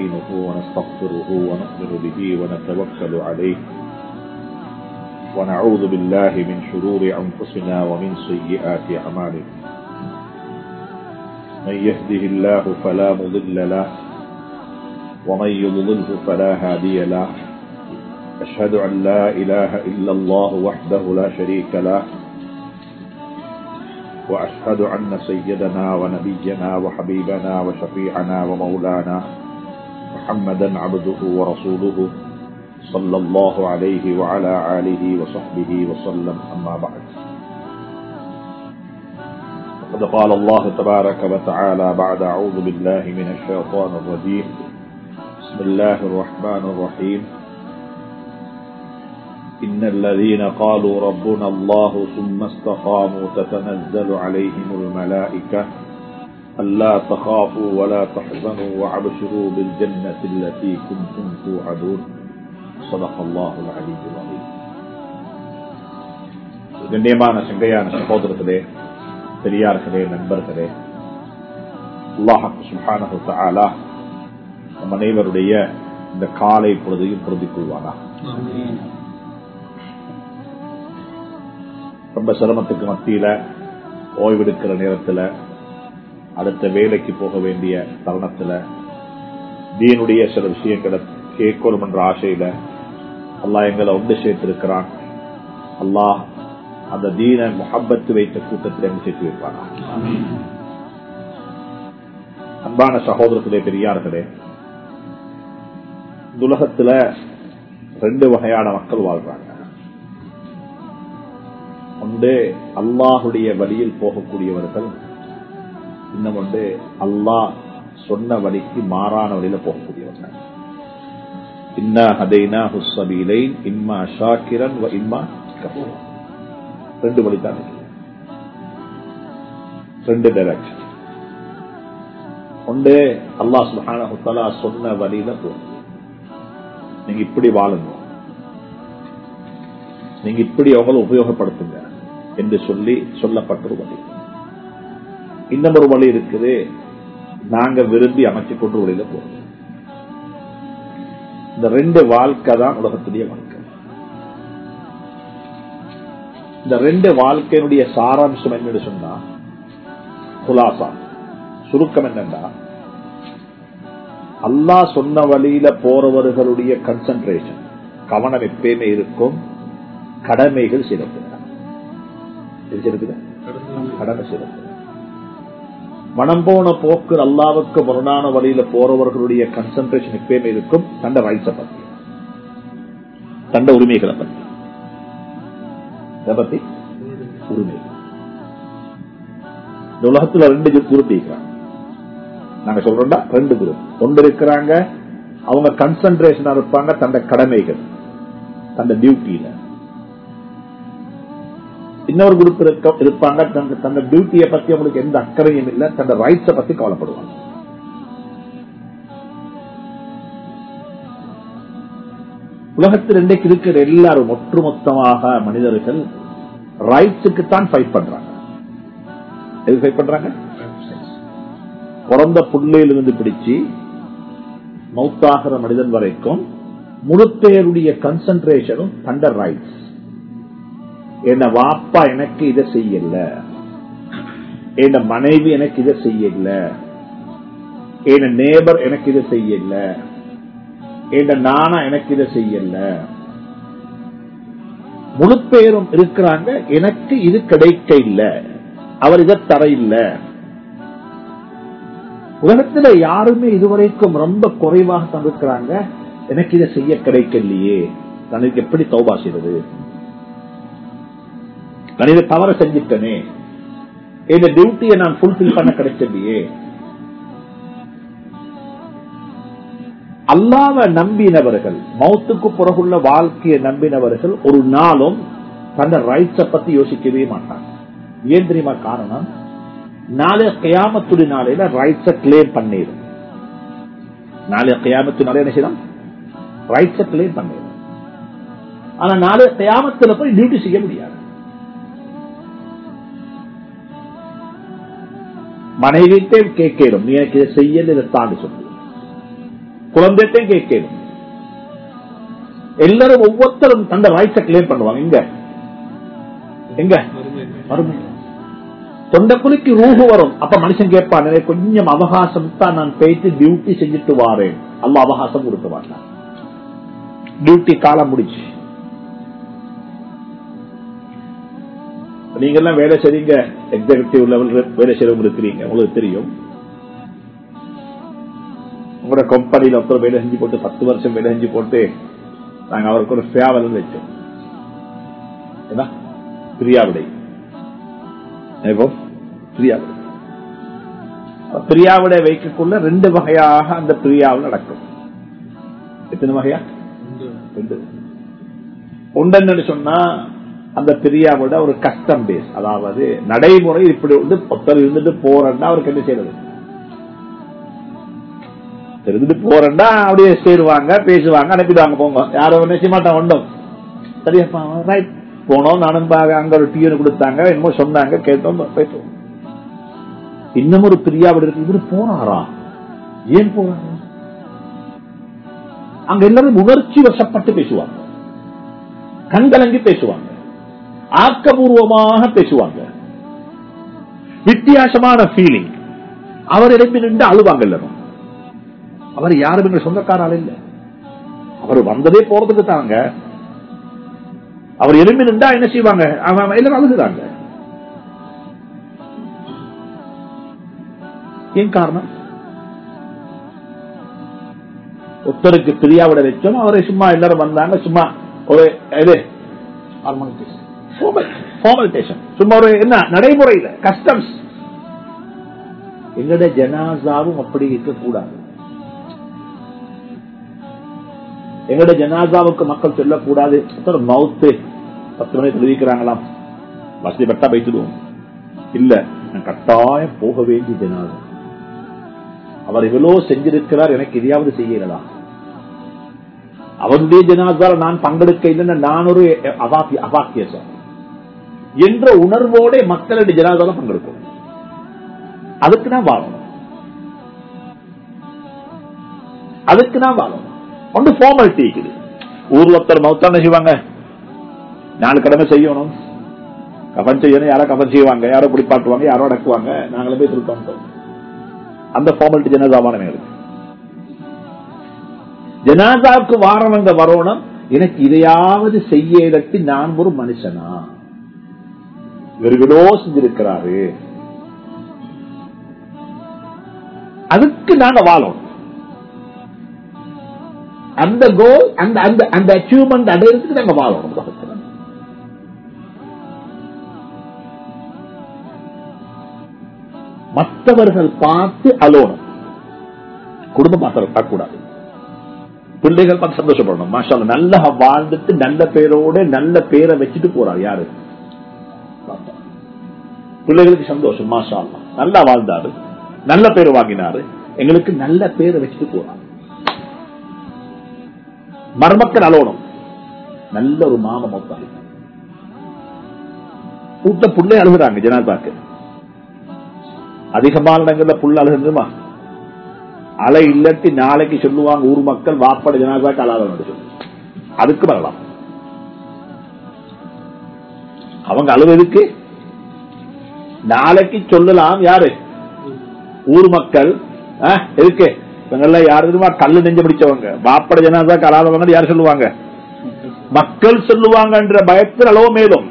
ونستعينه ونستغفره ونؤمن به ونتوكل عليه ونعوذ بالله من شرور أنفسنا ومن سيئات أعمالنا من يهده الله فلا مضل له ومن يضلله فلا هادي له أشهد أن لا إله إلا الله وحده لا شريك له وأشهد أن سيدنا ونبينا وحبيبنا وشفيعنا ومولانا محمدا عبده ورسوله صلى الله عليه وعلى آله وصحبه وسلم أما بعد وقد قال الله تبارك وتعالى بعد أعوذ بالله من الشيطان الرجيم بسم الله الرحمن الرحيم إن الذين قالوا ربنا الله ثم استقاموا تتنزل عليهم الملائكة ألا تخافوا ولا تحزنوا وابشروا بالجنة التي كنتم توعدون صدق الله العلي العظيم கண்ணியமான சங்கையான சகோதரர்களே பெரியார்களே நண்பர்களே அல்லாஹ் சுஹானஹு தஆலா நம் அனைவருடைய இந்த காலை பொழுதையும் பொருந்திக் கொள்வானா ரொம்ப சிரமத்துக்கு மத்தியில ஓய்வெடுக்கிற நேரத்துல அடுத்த வேலைக்கு போக வேண்டிய தருணத்துல தீனுடைய சில விஷயங்களை கேட்கணும் என்ற ஆசையில அல்லாஹ் எங்களை ஒன்று சேர்த்திருக்கிறான் அல்லாஹ் அந்த தீன முகப்பத்து வைத்த கூட்டத்தில் எங்க சேர்த்து வைப்பானா அன்பான சகோதரத்திலே பெரியார்களே இந்த உலகத்துல ரெண்டு வகையான மக்கள் வாழ்றாங்க ஒன்று அல்லாஹுடைய வழியில் போகக்கூடியவர்கள் இன்னும் ஒன்று அல்லாஹ் சொன்ன வழிக்கு மாறான வழியில போகக்கூடியவர்கள் இன்னா ஹதைனா ஹுசபீலை இம்மா ஷாக்கிரன் இம்மா கபூர் ரெண்டு வழிதான் ரெண்டு டைரக்ஷன் ஒன்று அல்லாஹ் சுஹான சொன்ன வழியில போகணும் நீங்க இப்படி வாழுங்க நீங்க இப்படி அவங்களை உபயோகப்படுத்துங்க என்று சொல்லி சொல்லப்பட்ட ஒரு வழி இன்னும் ஒரு வழி இருக்குது நாங்க விரும்பி அமைச்சு கொண்டு வழியில போறோம் இந்த ரெண்டு வாழ்க்கை தான் உலகத்துடைய வாழ்க்கை இந்த ரெண்டு வாழ்க்கையினுடைய சாராம்சம் என்னன்னு சொன்னா குலாசா சுருக்கம் என்னன்னா அல்லா சொன்ன வழியில போறவர்களுடைய கன்சன்ட்ரேஷன் கவனம் எப்பயுமே இருக்கும் கடமைகள் சிறப்பு கடமை சிறப்பு மனம் போன போக்கு அல்லாவுக்கு முரணான வழியில போறவர்களுடைய கன்சன்ட்ரேஷன் எப்பயுமே இருக்கும் தண்ட ரைட்ஸ பத்தி தண்ட உரிமைகளை பத்தி பத்தி உரிமை இந்த உலகத்துல ரெண்டு குரூப் இருக்கிறாங்க நாங்க சொல்றோம்டா ரெண்டு குரூப் ஒன்று இருக்கிறாங்க அவங்க கன்சன்ட்ரேஷனா இருப்பாங்க தந்த கடமைகள் தந்த டியூட்டியில இன்னொரு குரூப் இருப்பாங்க தந்த டியூட்டியை பத்தி அவங்களுக்கு எந்த அக்கறையும் இல்லை தந்த ரைட்ஸ பத்தி கவலைப்படுவாங்க உலகத்தில் இன்றைக்கு இருக்கிற எல்லாரும் ஒட்டுமொத்தமாக மனிதர்கள் ரைட்ஸுக்கு தான் ஃபைட் பண்றாங்க எது ஃபைட் பண்றாங்க பிறந்த புள்ளையிலிருந்து பிடிச்சு மௌத்தாகிற மனிதன் வரைக்கும் முழு பேருடைய கன்சன்ட்ரேஷனும் அண்டர் ரைட்ஸ் என்ன வாப்பா எனக்கு இதை செய்யல என் மனைவி எனக்கு இதை செய்யல என் நேபர் எனக்கு இதை செய்யல என் நானா எனக்கு இதை செய்யல முழு பேரும் இருக்கிறாங்க எனக்கு இது கிடைக்க இல்ல அவர் இதை தர இல்ல உலகத்துல யாருமே இதுவரைக்கும் ரொம்ப குறைவாக தந்திருக்கிறாங்க எனக்கு இதை செய்ய கிடைக்கலையே தனக்கு எப்படி தௌபா செய்வது நான் இதை தவற செஞ்சிட்டனே இந்த டியூட்டியை நான் ஃபுல்பில் பண்ண கிடைச்சலையே அல்லாவ நம்பினவர்கள் மௌத்துக்கு பிறகுள்ள வாழ்க்கையை நம்பினவர்கள் ஒரு நாளும் தன்னை ரைட்ஸ பத்தி யோசிக்கவே மாட்டாங்க ஏன் தெரியுமா காரணம் நாளைய கயாமத்துடைய நாளையில ரைட்ஸ கிளைம் பண்ணிடும் நாளைய கயாமத்து நாளை என்ன செய்யலாம் ரைட்ஸ கிளைம் பண்ணிடும் ஆனா நாளைய கயாமத்துல போய் டியூட்டி செய்ய முடியாது மனைவிட்டே கேட்கணும் நீ எனக்கு இதை செய்யல இதை தாண்டி சொல்லு குழந்தைட்டையும் கேட்கணும் எல்லாரும் ஒவ்வொருத்தரும் தந்த ரைட்ஸை கிளியர் பண்ணுவாங்க எங்க எங்க வறுமை தொண்டக்குழிக்கு ரூஹு வரும் அப்ப மனுஷன் கேட்பான் எனக்கு கொஞ்சம் அவகாசம் தான் நான் போயிட்டு டியூட்டி செஞ்சுட்டு வாரேன் அல்ல அவகாசம் கொடுக்க மாட்டான் டியூட்டி காலம் முடிச்சு நீங்க எல்லாம் வேலை செய்றீங்க எக்ஸிகூட்டிவ் லெவல் வேலை செய்யறவங்க இருக்கிறீங்க உங்களுக்கு தெரியும் உங்களோட கம்பெனியில ஒருத்தர் வேலை செஞ்சு போட்டு பத்து வருஷம் வேலை செஞ்சு போட்டு நாங்க அவருக்கு ஒரு ஃபேவல் வச்சோம் என்ன பிரியாவிடை இப்போ பிரியாவிடை பிரியாவிடை வைக்கக்குள்ள ரெண்டு வகையாக அந்த பிரியாவில் நடக்கும் எத்தனை வகையா ரெண்டு உண்டன்னு சொன்னா அந்த பிரியாவோட ஒரு கஸ்டம் பேஸ் அதாவது நடைமுறை இப்படி வந்து ஒருத்தர் இருந்துட்டு போறேன்னா அவருக்கு என்ன செய்யறது இருந்துட்டு போறேன்னா அப்படியே சேருவாங்க பேசுவாங்க அனுப்பிடுவாங்க போங்க யாரும் என்ன செய்ய மாட்டான் ஒன்றும் சரியாப்பா ரைட் போனோம் நானும் பா- அங்க ஒரு டியூன் கொடுத்தாங்க என்னமோ சொன்னாங்க கேட்டோம் பேசுவோம் இன்னும் ஒரு பிரியாவோட இருக்கு இவரு போனாரா ஏன் போறாரா அங்க எல்லாரும் உணர்ச்சி வசப்பட்டு பேசுவாங்க கண்கலங்கி பேசுவாங்க ஆக்கபூர்வமாக பேசுவாங்க வித்தியாசமான ஃபீலிங் அவர் எழுப்பி நின்று அழுவாங்க எல்லாரும் அவர் யாரும் எங்க சொந்தக்காரால் இல்ல அவர் வந்ததே போறதுக்கு தாங்க அவர் எழுப்பி நின்றா என்ன செய்வாங்க அவன் எல்லாரும் அழுகுறாங்க ஏன் காரணம் ஒருத்தருக்கு பிரியாவிட வச்சோம் அவரை சும்மா எல்லாரும் வந்தாங்க சும்மா ஒரு இது ஃபார்மலிட்டேஷன் சும்மா ஒரு என்ன நடைமுறையில கஸ்டம்ஸ் எங்கட ஜனாசாவும் அப்படி இருக்கக்கூடாது எங்கட ஜனாசாவுக்கு மக்கள் சொல்லக்கூடாது சார் மவுத்து பத்து மணி தெரிவிக்கிறாங்களாம் வசதி பட்டா வைத்துடுவோம் இல்ல நான் கட்டாயம் போக வேண்டிய ஜனாதா அவர் இவ்வளவு செஞ்சிருக்கிறார் எனக்கு எதையாவது செய்யலா அவருடைய ஜனாதால நான் பங்கெடுக்க இல்லைன்னா நான் ஒரு அவாக்கி அவாக்கிய சார் என்ற உணர்வோட மக்களுடைய ஜனாதால பங்கெடுக்கும் அதுக்கு நான் வாழணும் அதுக்கு நான் வாழணும் ஒன்று ஃபார்மாலிட்டி இருக்குது ஊர்ல ஒருத்தர் மௌத்தான செய்வாங்க நாலு கடமை செய்யணும் கஃன் செய்யணும் யாரோ கஃன் செய்வாங்க யாரோ குடிப்பாட்டுவாங்க யாரோ அடக்குவாங்க நாங்களே போய் திருப்போம் அந்த ஃபார்மாலிட்டி ஜனாதாவான எங்களுக்கு ஜனாதாவுக்கு வாரவங்க வரணும் எனக்கு இதையாவது செய்ய இடத்து நான் ஒரு மனுஷனா இவர்களோ செஞ்சிருக்கிறாரு அதுக்கு நாங்க வாழணும் அந்த கோல் அந்த அந்த அந்த அச்சீவ்மெண்ட் அடையிறதுக்கு நாங்க வாழணும் உலகத்துல. மற்றவர்கள் பார்த்து அலோணும் குடும்பம் பார்க்க கூடாது பிள்ளைகள் பார்த்து சந்தோஷப்படணும் மாஷா அல்லாஹ், நல்லா வாழ்ந்துட்டு நல்ல பேரோட நல்ல பேரை வச்சுட்டு போறார் யாரு பாப்பா. பிள்ளைகளுக்கு சந்தோஷம் மாஷா அல்லாஹ். நல்லா வாழ்ந்தாரு நல்ல பேர் வாங்கினாரு எங்களுக்கு நல்ல பேரை வச்சுட்டு போறார் மர்மக்கள் அலோணும் நல்ல ஒரு மாம மொத்தம் கூட்ட புள்ளை அழுகுறாங்க ஜனாதாக்கு அதிகமான இடங்கள்ல புள்ள அழுகுமா அலை இல்லட்டி நாளைக்கு சொல்லுவாங்க ஊர் மக்கள் வாப்பட ஜனாதாக்கு அலாத சொல்லு அதுக்கு வரலாம் அவங்க அழுவதுக்கு நாளைக்கு சொல்லலாம் யாரு ஊர் மக்கள் ஆ, இருக்கு இவங்கள யாரு தெரியுமா கல்லு நெஞ்சு பிடிச்சவங்க வாப்பட ஜனாதாக்கு அலாதவங்க யாரு சொல்லுவாங்க மக்கள் சொல்லுவாங்கன்ற பயத்தில் அளவு மேலும்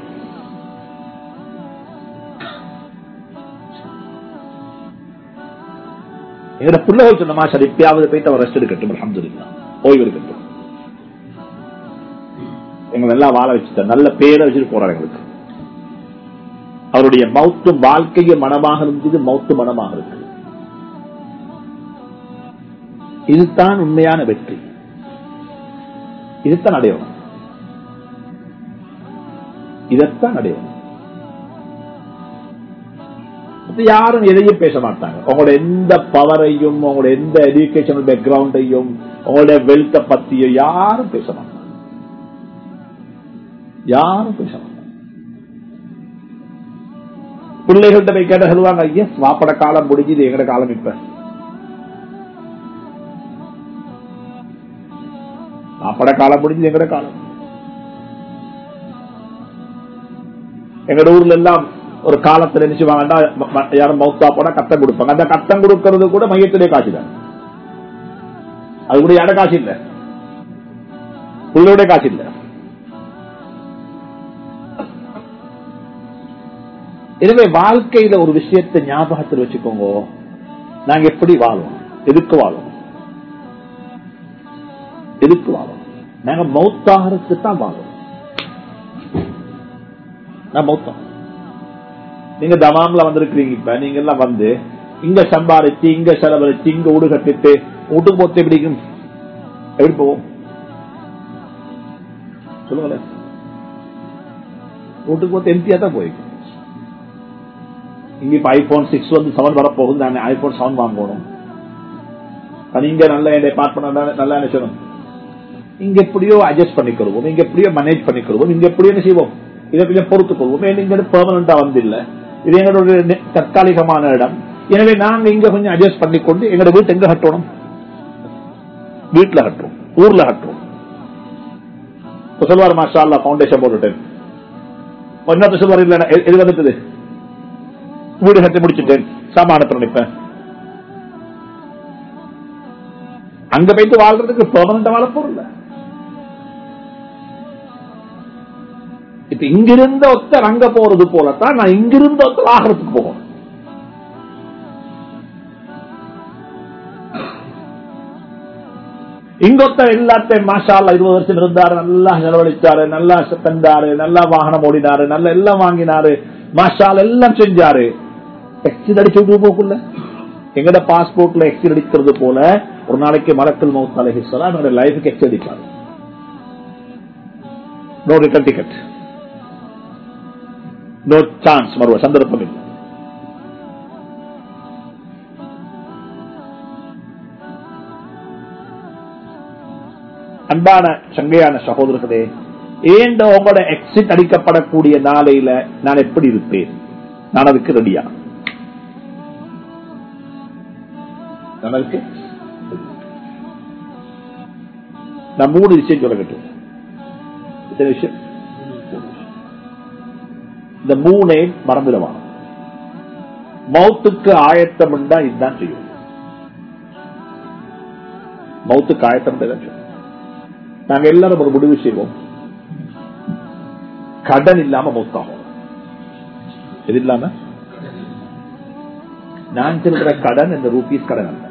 எங்கட பிள்ளைகள் சொன்னமா சரி இப்பயாவது போயிட்டு அவர் ரெஸ்ட் எடுக்கட்டும் அலமதுல்லா ஓய்வு எடுக்கட்டும் எங்களை எல்லாம் வாழ வச்சுட்ட நல்ல பேரை வச்சுட்டு போறாரு எங்களுக்கு அவருடைய மௌத்து வாழ்க்கைய மனமாக இருந்தது மௌத்து மனமாக இருக்கு இதுதான் உண்மையான வெற்றி இதுதான் அடையணும் இதைத்தான் அடையணும் இது யாரும் எதையும் பேச மாட்டாங்க உங்களோட எந்த பவரையும் உங்களோட எந்த எஜுகேஷனல் பேக்ரவுண்டையும் உங்களுடைய வெல்த்த பத்தியும் யாரும் பேச மாட்டாங்க யாரும் பேச மாட்டாங்க பிள்ளைகள்கிட்ட போய் கேட்ட சொல்லுவாங்க எஸ் வாப்பட காலம் முடிஞ்சது எங்கட காலம் இப்ப வாப்பட காலம் முடிஞ்சு எங்கட காலம் எங்கட ஊர்ல எல்லாம் ஒரு காலத்துல என்ன செய்வாங்கன்னா ம- ம- யாரும் மௌத்தா போனா கத்தம் கொடுப்பாங்க அந்த கத்தம் கொடுக்கறது கூட மையத்திலே காசு தான் அது கூட யார காசு இல்ல உள்ளோட காசு இல்ல எனவே வாழ்க்கையில ஒரு விஷயத்தை ஞாபகத்தில் வச்சுக்கோங்க நாங்க எப்படி வாழும் எதுக்கு வாழும் எதுக்கு வாழும் நாங்க மௌத்தாகிறதுக்கு தான் வாழும் நான் மௌத்தம் நீங்க தமாம்ல வந்திருக்கிறீங்க இப்ப நீங்க எல்லாம் வந்து இங்க சம்பாதிச்சு இங்க செலவழிச்சு இங்க வீடு கட்டிட்டு வீட்டுக்கு போத்து எப்படி இருக்கும்? எப்படி போவோம் சொல்லுங்களேன் வீட்டுக்கு போத்து எம்டியா தான் போயிருக்கும் இங்க இப்ப ஐபோன் சிக்ஸ் வந்து செவன் வரப்போகுது நான் ஐபோன் செவன் வாங்கணும் அது இங்க நல்ல டிபார்ட்மெண்ட் நல்லா என்ன செய்யணும் இங்க எப்படியோ அட்ஜஸ்ட் பண்ணிக்கிறோம் இங்க எப்படியோ மேனேஜ் பண்ணிக்கிறோம் இங்க எப்படியோ என்ன செய்வோம் இதை கொஞ்சம் பொறுத்துக் கொள்வோம் ஏன்னா இங்க பெர்மனண்டா வந்து இல்ல இது எங்களோட நி- தற்காலிகமான இடம் எனவே நாங்க இங்க கொஞ்சம் அட்ஜஸ்ட் பண்ணிக்கொண்டு எங்களோட வீட்டு எங்க கட்டணும் வீட்டுல கட்டுறோம் ஊர்ல கட்டுறோம் இப்ப சொல்வார் மாஷா அல்லா பவுண்டேஷன் போட்டுட்டேன் இன்னொரு சொல்வார் இல்ல எ- எது வந்துட்டது வீடு கட்டி முடிச்சுட்டேன் சாமான நினைப்பேன் அங்க போயிட்டு வாழ்றதுக்கு பெர்மனண்டா வாழ போறல இப்ப இங்கிருந்த ஒருத்தர் அங்க போறது போலத்தான் நான் இங்கிருந்த ஒருத்தர் ஆகிறதுக்கு போகணும் இங்கொத்தர் எல்லாத்தையும் மாஷா அல்லாஹ் இருபது வருஷம் இருந்தாரு நல்லா செலவழிச்சாரு நல்லா தந்தாரு நல்லா வாகனம் ஓடினாரு நல்லா எல்லாம் வாங்கினாரு மாஷா அல்லாஹ் எல்லாம் செஞ்சாரு எக்ஸிட் அடிச்சு விட்டு போக்குள்ள எங்கட பாஸ்போர்ட்ல எக்ஸிட் அடிக்கிறது போல ஒரு நாளைக்கு மலக்கல் மவுத் அலஹிஸ்லாம் எங்களோட லைஃபுக்கு எக்ஸிட் அடிப்பாரு no return ticket no chance மறுவ சந்தர்ப்பம் இல்லை அன்பான சங்கையான சகோதரர்களே ஏண்ட உங்களோட எக்ஸிட் அடிக்கப்படக்கூடிய நாளையில நான் எப்படி இருப்பேன் நான் அதுக்கு ரெடியா நான் அதுக்கு நான் மூணு விஷயம் சொல்லக்கட்டும் இத்தனை விஷயம் இந்த மூணே மறந்துடுவான் மௌத்துக்கு ஆயத்தம் இதுதான் செய்யும் மௌத்துக்கு ஆயத்தம் தான் செய்யும் நாங்க எல்லாரும் ஒரு முடிவு செய்வோம் கடன் இல்லாம மௌத்தாகும் எது இல்லாம நான் செல்கிற கடன் இந்த ரூபீஸ் கடன் அல்ல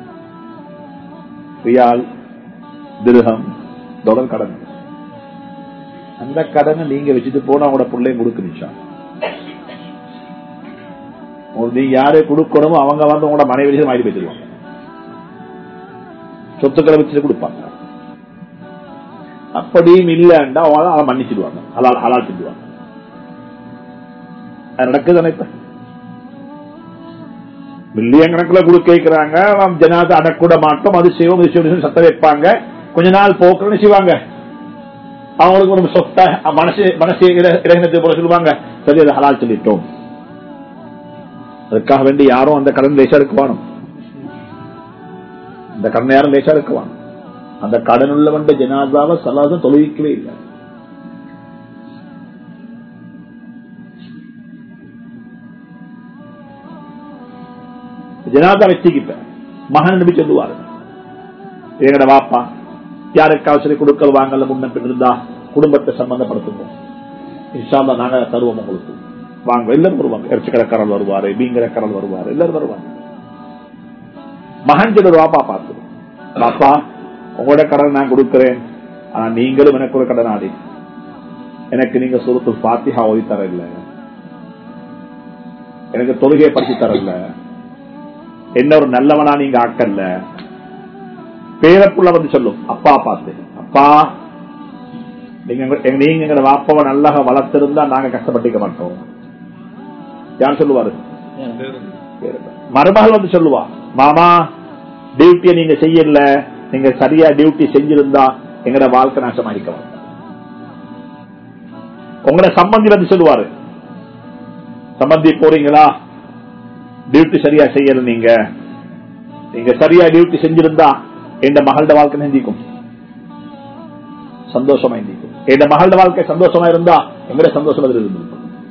ரியால் திருகம் தொடர் கடன் அந்த கடனை நீங்க வச்சுட்டு போனா உங்களோட பிள்ளையும் கொடுக்க நிச்சயம் நீங்க யாரு கொடுக்கணுமோ அவங்க வந்து உங்களோட மனைவி மாறி வச்சிருவாங்க சொத்துக்களை வச்சுட்டு கொடுப்பாங்க அப்படியும் இல்லைன்னா அதை மன்னிச்சிடுவாங்க ஹலால் ஹலால் செஞ்சுவாங்க அது நடக்குது இப்ப மில்லியன் கணக்கில் கொடுக்க வைக்கிறாங்க ஜனாத அடக்கூட மாட்டோம் அது செய்வோம் இது செய்வோம் சத்த வைப்பாங்க கொஞ்ச நாள் போக்குன்னு செய்வாங்க அவங்களுக்கு ஒரு சொத்த மனசு மனசு இளைஞத்தை போல சொல்லுவாங்க சரி அதை ஹலால் சொல்லிட்டோம் அதுக்காக வேண்டி யாரும் அந்த கடன் லேசா இருக்குவானும் அந்த கடன் யாரும் லேசா இருக்குவான் அந்த கடன் உள்ளவன் ஜனாதாவை சலாசம் தொழுவிக்கவே இல்லை ஜனாதா வச்சுக்கிட்ட மகன் நம்பி சொல்லுவாரு எங்கட வாப்பா யாருக்காவது சரி கொடுக்கல் வாங்கல முன்ன பின் இருந்தா குடும்பத்தை சம்பந்தப்படுத்துவோம் இன்ஷால்லா நாங்க தருவோம் உங்களுக்கு வாங்க எல்லாரும் வருவாங்க இறைச்சி கடைக்காரல் வருவாரு மீன் கடைக்காரல் வருவாரு எல்லாரும் வருவாங்க மகன் சொல்லுற வாப்பா பார்த்து பாப்பா உங்களோட கடன் நான் கொடுக்கிறேன் ஆனா நீங்களும் எனக்கு ஒரு கடன் ஆடி எனக்கு நீங்க சுருத்து பாத்திஹா ஓதி தர இல்ல எனக்கு தொழுகையை படிச்சு தரல என்ன ஒரு நல்லவனா நீங்க ஆக்கல்ல பேரப்புள்ள வந்து சொல்லும் அப்பா பார்த்து அப்பா நீங்க நீங்க எங்க வாப்பாவை நல்லா வளர்த்திருந்தா நாங்க கஷ்டப்பட்டிக்க மாட்டோம் யார் சொல்லுவாரு மருமகள் வந்து சொல்லுவா மாமா டியூட்டியை நீங்க செய்யல நீங்க சரியா டியூட்டி செஞ்சிருந்தா எங்கட வாழ்க்கை நாசமாகிக்க மாட்டோம் உங்களோட சம்பந்தி வந்து சொல்லுவாரு சம்பந்தி போறீங்களா டியூட்டி சரியா செய்யல நீங்க நீங்க சரியா டியூட்டி செஞ்சிருந்தா எந்த மகளோட வாழ்க்கை செஞ்சிக்கும் சந்தோஷமா இருந்திருக்கும் என் மகளோட வாழ்க்கை சந்தோஷமா இருந்தா எங்கட சந்தோஷம் அதில் இருந்திருக்கும்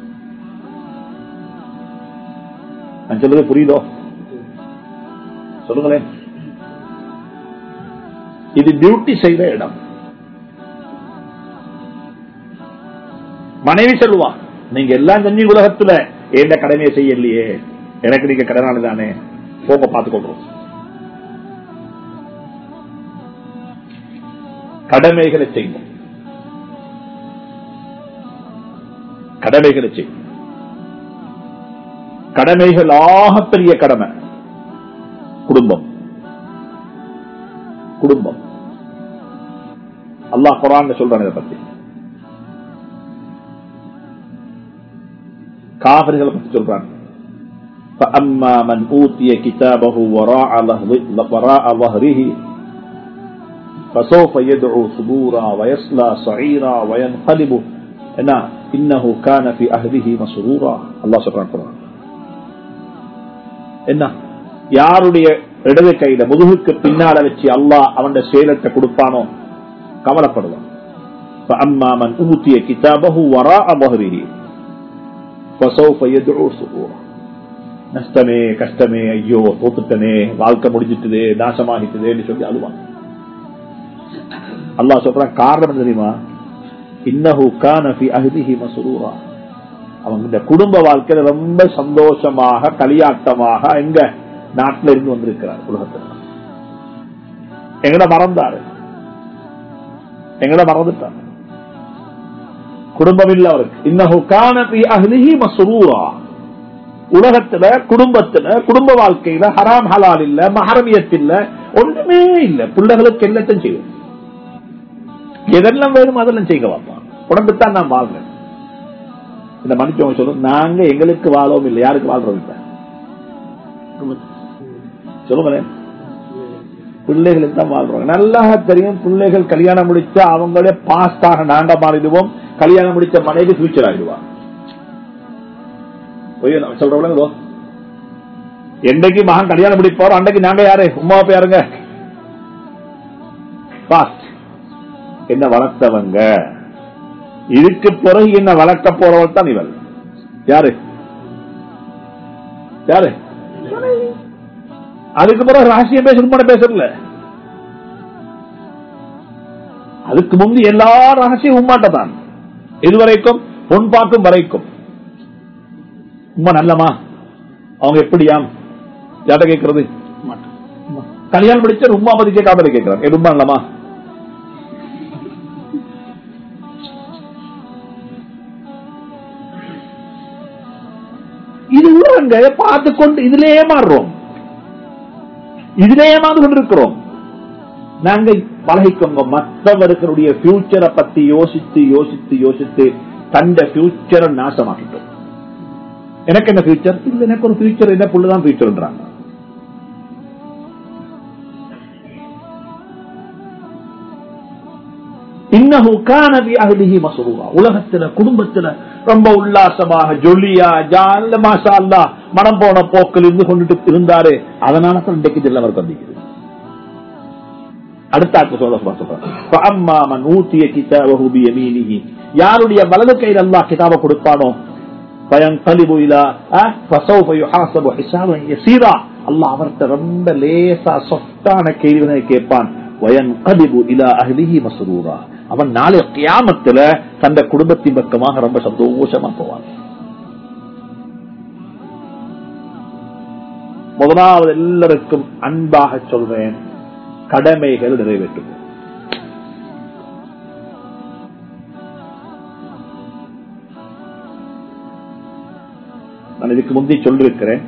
நான் சொல்றது புரியுதோ சொல்லுங்களேன் இது டியூட்டி செய்த இடம் மனைவி சொல்லுவா நீங்க எல்லாம் செஞ்சு உலகத்துல எந்த கடமையை செய்யலையே எனக்கு நீங்க கடனாளி தானே போங்க பார்த்துக்கொள்றோம் கடமைகளை செய்யும் கடமைகளை செய்யும் கடமைகள் ஆகப்பெரிய கடமை குடும்பம் குடும்பம் அல்லாஹ் குரான் சொல்றான் இதை பத்தி காவிரிகளை பத்தி சொல்றாங்க فأما من أوتي كتابه وراء وراء ظهره فسوف يدعو ثبورا ويصلى سعيرا وينقلب إنه كان في أهله مسرورا الله سبحانه وتعالى என்ன யாருடைய இடது கையில முதுகுக்கு பின்னால வச்சு அல்லாஹ் அவன் செயலத்தை கொடுப்பானோ கவலைப்படுவான் அம்மாமன் ஊத்திய கிதாபகு வரா அபஹரிஹி நஷ்டமே கஷ்டமே ஐயோ தோத்துட்டனே வாழ்க்கை முடிஞ்சிட்டுது நாசமாகிட்டுதேன்னு சொல்லி அழுவான் அல்லா சொல்றான் காரணம் தெரியுமா இன்னஹு கானபி அஹ்திஹி மஸ்ரூரா அவங்க இந்த குடும்ப வாழ்க்கையில ரொம்ப சந்தோஷமாக களியாட்டமாக எங்க நாட்டில இருந்து வந்திருக்கிறார் உலகத்தில் எங்கட மறந்தாரு எங்கட மறந்துட்டார் குடும்பம் இல்ல அவருக்கு இன்னஹு கானபி அஹ்லிஹி மஸ்ரூரா உலகத்துல குடும்பத்துல குடும்ப வாழ்க்கையில ஹராம் ஹலால் இல்ல மஹரமியத் இல்ல ஒண்ணுமே இல்ல பிள்ளைகளுக்கு எல்லாத்தையும் செய்வோம் எதெல்லாம் வேணும் அதெல்லாம் செய்ய வாப்பா உடம்புத்தான் நான் வாழ்றேன் இந்த மனுஷன் சொல்லும் நாங்க எங்களுக்கு வாழவும் இல்லை யாருக்கு வாழ்றோம் இல்ல சொல்லுங்களேன் பிள்ளைகளுக்கு தான் வாழ்றோம் நல்லா தெரியும் பிள்ளைகள் கல்யாணம் முடிச்சா அவங்களே பாஸ்டாக நாங்க மாறிடுவோம் கல்யாணம் முடிச்ச மனைவி ஃபியூச்சர் ஆகிடுவா சொல்றவங்க என்னைக்கு மகன் கல்யாணம் முடிப்பாரோ அன்றைக்கு நாங்க யாரு உமா யாருங்க பாஸ்ட் என்ன வளர்த்தவங்க இதுக்கு பிறகு என்ன வளர்க்க போறவள் தான் இவள் யாரு யாரு அதுக்கு பிறகு ரகசியம் பேச கூட பேசல அதுக்கு முந்தி எல்லா ரகசியம் உம்மாட்ட தான் இதுவரைக்கும் பொன் பார்க்கும் வரைக்கும் உமா நல்லமா அவங்க எப்படியாம் யார்ட்ட கேட்கறது கல்யாணம் முடிச்ச உமா பத்தி கேட்காம கேட்கிறார் என் உமா நல்லமா இது ஊரங்க பார்த்து கொண்டு இதுல ஏமாறுறோம் இதுல ஏமாந்து கொண்டிருக்கிறோம் நாங்க பழகிக்கோங்க மற்றவர்களுடைய பியூச்சரை பத்தி யோசித்து யோசித்து யோசித்து கண்ட பியூச்சரை நாசமாக்கிட்டோம் எனக்கு என்ன பியூச்சர் இல்ல எனக்கு ஒரு பியூச்சர் என்ன புள்ளுதான் பியூச்சர்ன்றாங்க உலகத்துல குடும்பத்துல ரொம்ப உல்லாசமாக ஜொலியா ஜால மாசா அல்லா மனம் போன போக்கில் இருந்து கொண்டுட்டு இருந்தாரு அதனால தான் இன்றைக்கு இதில் அவருக்கு வந்திருக்குது அடுத்த சொல்ல சொல்றேன் ஊத்திய கிதாபு பியமீனிஹி யாருடைய வலது கையில் அல்லாஹ் கிதாப கொடுப்பானோ பயன்கலிபு இலா ஃபஸௌஃப யுஹாஸபு ஹிசாபன் யஸீரா அல்லாஹ் அவர்ட்ட ரொம்ப லேசா சொஃப்டான கேள்விகளை கேட்பான் வயன்கலிபு இலா அஹ்லிஹி மஸ்ரூரா அவன் நாளை கியாமத்துல தந்த குடும்பத்தின் பக்கமாக ரொம்ப சந்தோஷமா போவான் முதலாவது எல்லாருக்கும் அன்பாக சொல்றேன் கடமைகள் நிறைவேற்றும் நான் இதுக்கு முந்தி சொல்லிருக்கிறேன்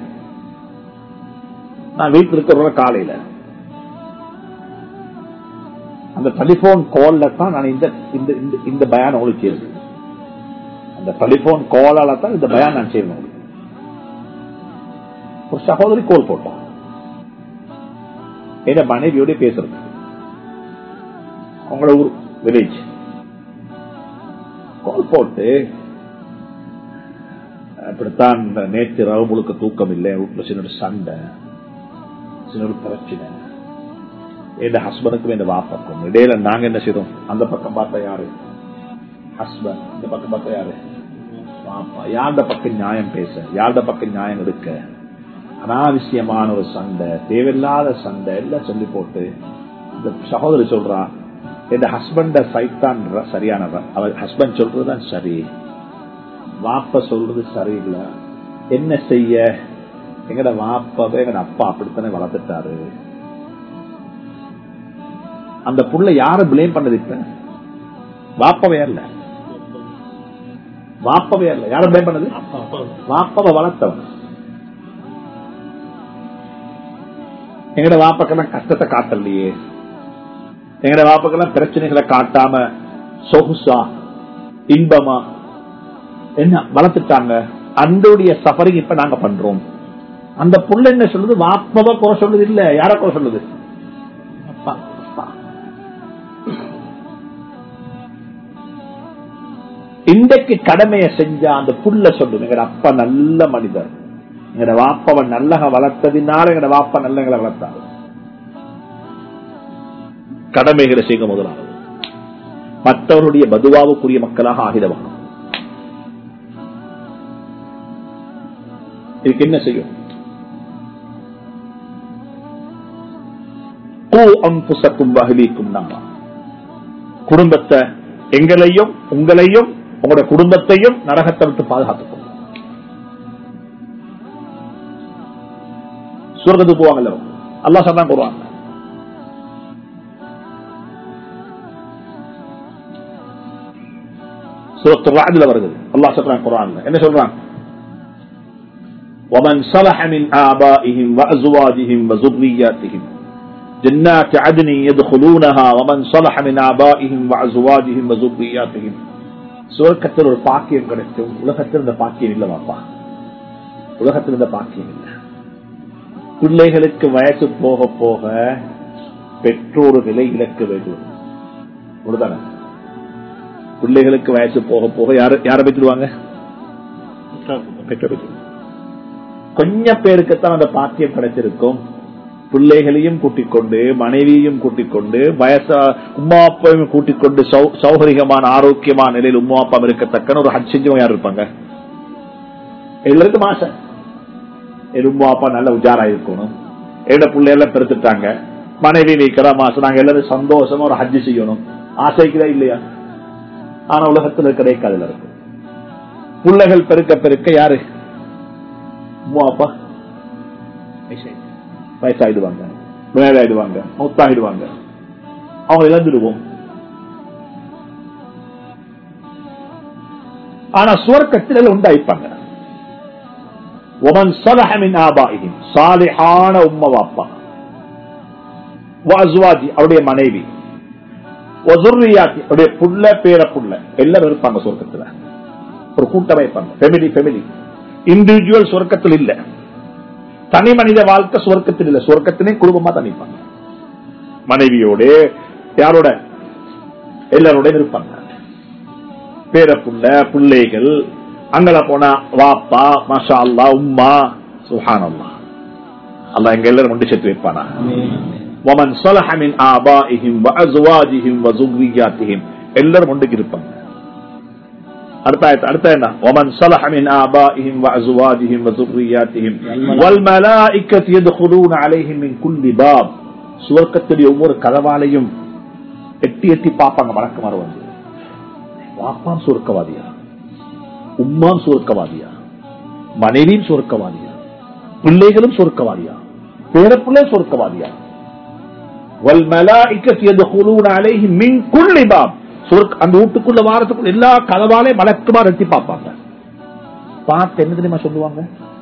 நான் வீட்டில் இருக்கிற காலையில அந்த டெலிபோன் கால்ல தான் நான் இந்த இந்த இந்த பயான் உங்களுக்கு செய்யறது அந்த டெலிபோன் காலால தான் இந்த பயான் நான் செய்யணும் உங்களுக்கு ஒரு சகோதரி கோல் போட்டான் என் மனைவியோட பேசுறது அவங்களோட ஊர் வில்லேஜ் கால் போட்டு இப்படித்தான் நேற்று ரவு முழுக்க தூக்கம் இல்லை வீட்டுல சின்ன சண்டை சின்ன பிரச்சனை என் ஹஸ்பண்டுக்கும் என் வாப்பாக்கும் இடையில நாங்க என்ன செய்தோம் அந்த பக்கம் பார்த்தா யாரு ஹஸ்பண்ட் இந்த பக்கம் பார்த்தா யாரு வாப்பா யார்ட பக்கம் நியாயம் பேச யார்ட பக்கம் நியாயம் எடுக்க அனாவசியமான ஒரு சண்டை தேவையில்லாத சண்டை எல்லாம் சொல்லி போட்டு இந்த சகோதரி சொல்றா என் ஹஸ்பண்ட சைட் தான் ர- சரியானவன் அவர் ஹஸ்பண்ட் சொல்றதுதான் சரி வாப்ப சொல்றது சரியில்லை என்ன செய்ய எங்கட வாப்பாவை எங்கட அப்பா அப்படித்தானே வளர்த்துட்டாரு அந்த புள்ள யார பிளேம் பண்ணது இப்ப வாப்பவே இல்ல வாப்பவே இல்ல யார பிளேம் பண்ணது வாப்பவை வளர்த்தவன் எங்கட வாப்பக்கெல்லாம் கஷ்டத்தை காட்டலையே எங்கட வாப்பக்கெல்லாம் பிரச்சனைகளை காட்டாம சொகுசா இன்பமா என்ன வளர்த்துட்டாங்க அந்தோடைய சஃபரிங் இப்ப நாங்க பண்றோம் அந்த புள்ள என்ன சொல்லுது வாப்பவ குறை சொல்லுது இல்ல யார குறை சொல்லுது அப்பா அப்பா இன்றைக்கு கடமையை செஞ்சா அந்த புள்ள சொல்லுது எங்கட அப்பா நல்ல மனிதர் எங்கட வாப்பவன் நல்லக வளர்த்ததினால எங்கட வாப்பா நல்லங்களை வளர்த்தாரு கடமைகளை செய்ய முதலாவது மற்றவருடைய பதுவாவுக்குரிய மக்களாக ஆகிடவாங்க இதுக்கு என்ன செய்யும் கூ அன்புசக்கும் வகலிக்கும் நாமா குடும்பத்தை எங்களையும் உங்களையும் உங்களோட குடும்பத்தையும் நரகத்தை விட்டு பாதுகாத்துக் கொள்ளும் சுவர்க்கத்துக்கு போவாங்கல்ல அல்லாஹ் சொன்னா போடுவாங்க சூரத்து ராஜ்ல வருது அல்லாஹ் சொல்றான் குரான்ல என்ன சொல்றான் ومن صلح من آبائهم وأزواجهم وذرياتهم جنات عدن يدخلونها ومن صلح من آبائهم وأزواجهم وذرياتهم சுவர்க்கத்தில் ஒரு பாக்கியம் கிடைக்கும் உலகத்தில் இந்த பாக்கியம் இல்ல பாப்பா உலகத்தில் இந்த பாக்கியம் இல்ல பிள்ளைகளுக்கு வயசு போக போக பெற்றோர்களை இழக்க வேண்டும் ஒருதானே பிள்ளைகளுக்கு வயசு போக போக யார யார பெற்றுடுவாங்க பெற்றோர் பெற்றுடுவாங்க. கொஞ்சம் பேருக்குத்தான் அந்த பாக்கியம் கிடைச்சிருக்கும் பிள்ளைகளையும் கூட்டிக் கொண்டு மனைவியையும் கூட்டிக் கொண்டு வயச உமா அப்பாவையும் கூட்டிக் கொண்டு சௌ- சௌகரியமான ஆரோக்கியமான நிலையில் உமா அப்பா இருக்கத்தக்கன ஒரு ஹஜ் செஞ்சவங்க யார் இருப்பாங்க எல்லாருக்கும் ஆசை என் உமா அப்பா நல்ல உஜாரா இருக்கணும் என்னோட பிள்ளையெல்லாம் பெருத்துட்டாங்க மனைவி நீக்கிற மாசம் நாங்க எல்லாரும் சந்தோஷமா ஒரு ஹஜ் செய்யணும் ஆசைக்குதா இல்லையா ஆனா உலகத்துல கிடைக்காதுல இருக்கு பிள்ளைகள் பெருக்க பெருக்க யாரு உமா அப்பா வயசாயிடுவாங்க நோயாயிடுவாங்க மௌத்தாயிடுவாங்க அவங்க இழந்துடுவோம் ஆனா சுவர்க்கத்தில் உண்டாயிப்பாங்க ஒமன் சலஹமின் ஆபாயியும் சாலிஹான உம்ம வாப்பா வாசுவாஜி அவருடைய மனைவி ஒசுர்ரியாத்தி அவருடைய புள்ள பேர புள்ள எல்லாரும் இருப்பாங்க சொர்க்கத்துல ஒரு கூட்டமை இருப்பாங்க ஃபெமிலி ஃபெமிலி இண்டிவிஜுவல் சொர்க்கத்தில் இல்ல தனி மனித வாழ்க்கை சொர்க்கத்தில் இல்ல சொர்க்கத்திலே குடும்பமா தனிப்பாங்க மனைவியோட யாரோட எல்லாரோட இருப்பாங்க பேர புள்ள பிள்ளைகள் அங்கல போனா வாப்பா மஷா அல்லா உம்மா சுஹான் அல்லா அல்லா எங்க எல்லாரும் கொண்டு சேர்த்து வைப்பானா ومن صلح من آبائهم وأزواجهم وذرياتهم எல்லாரும் ஒன்றுக்கு இருப்பாங்க அடுத்த ஆயத்து அடுத்த என்ன ومن صلح من آبائهم وأزواجهم وذرياتهم والملائكة يدخلون عليهم من كل باب சுவர்க்கத்துடைய ஒவ்வொரு கதவாலையும் எட்டி எட்டி பார்ப்பாங்க வழக்கமாறு வந்து வாப்பான் சுருக்கவாதியா உம்மான் சுருக்கவாதியா மனைவியும் சுருக்கவாதியா பிள்ளைகளும் சுருக்கவாதியா பேரப்பிள்ளை சுருக்கவாதியா والملائكة يدخلون عليهم من كل باب சுருக்க- அந்த வீட்டுக்குள்ள வாரத்துக்குள்ள எல்லா கதவாலையும் மலக்குமா எட்டி பார்ப்பாங்க பார்த்து என்ன தெரியுமா சொல்லுவாங்க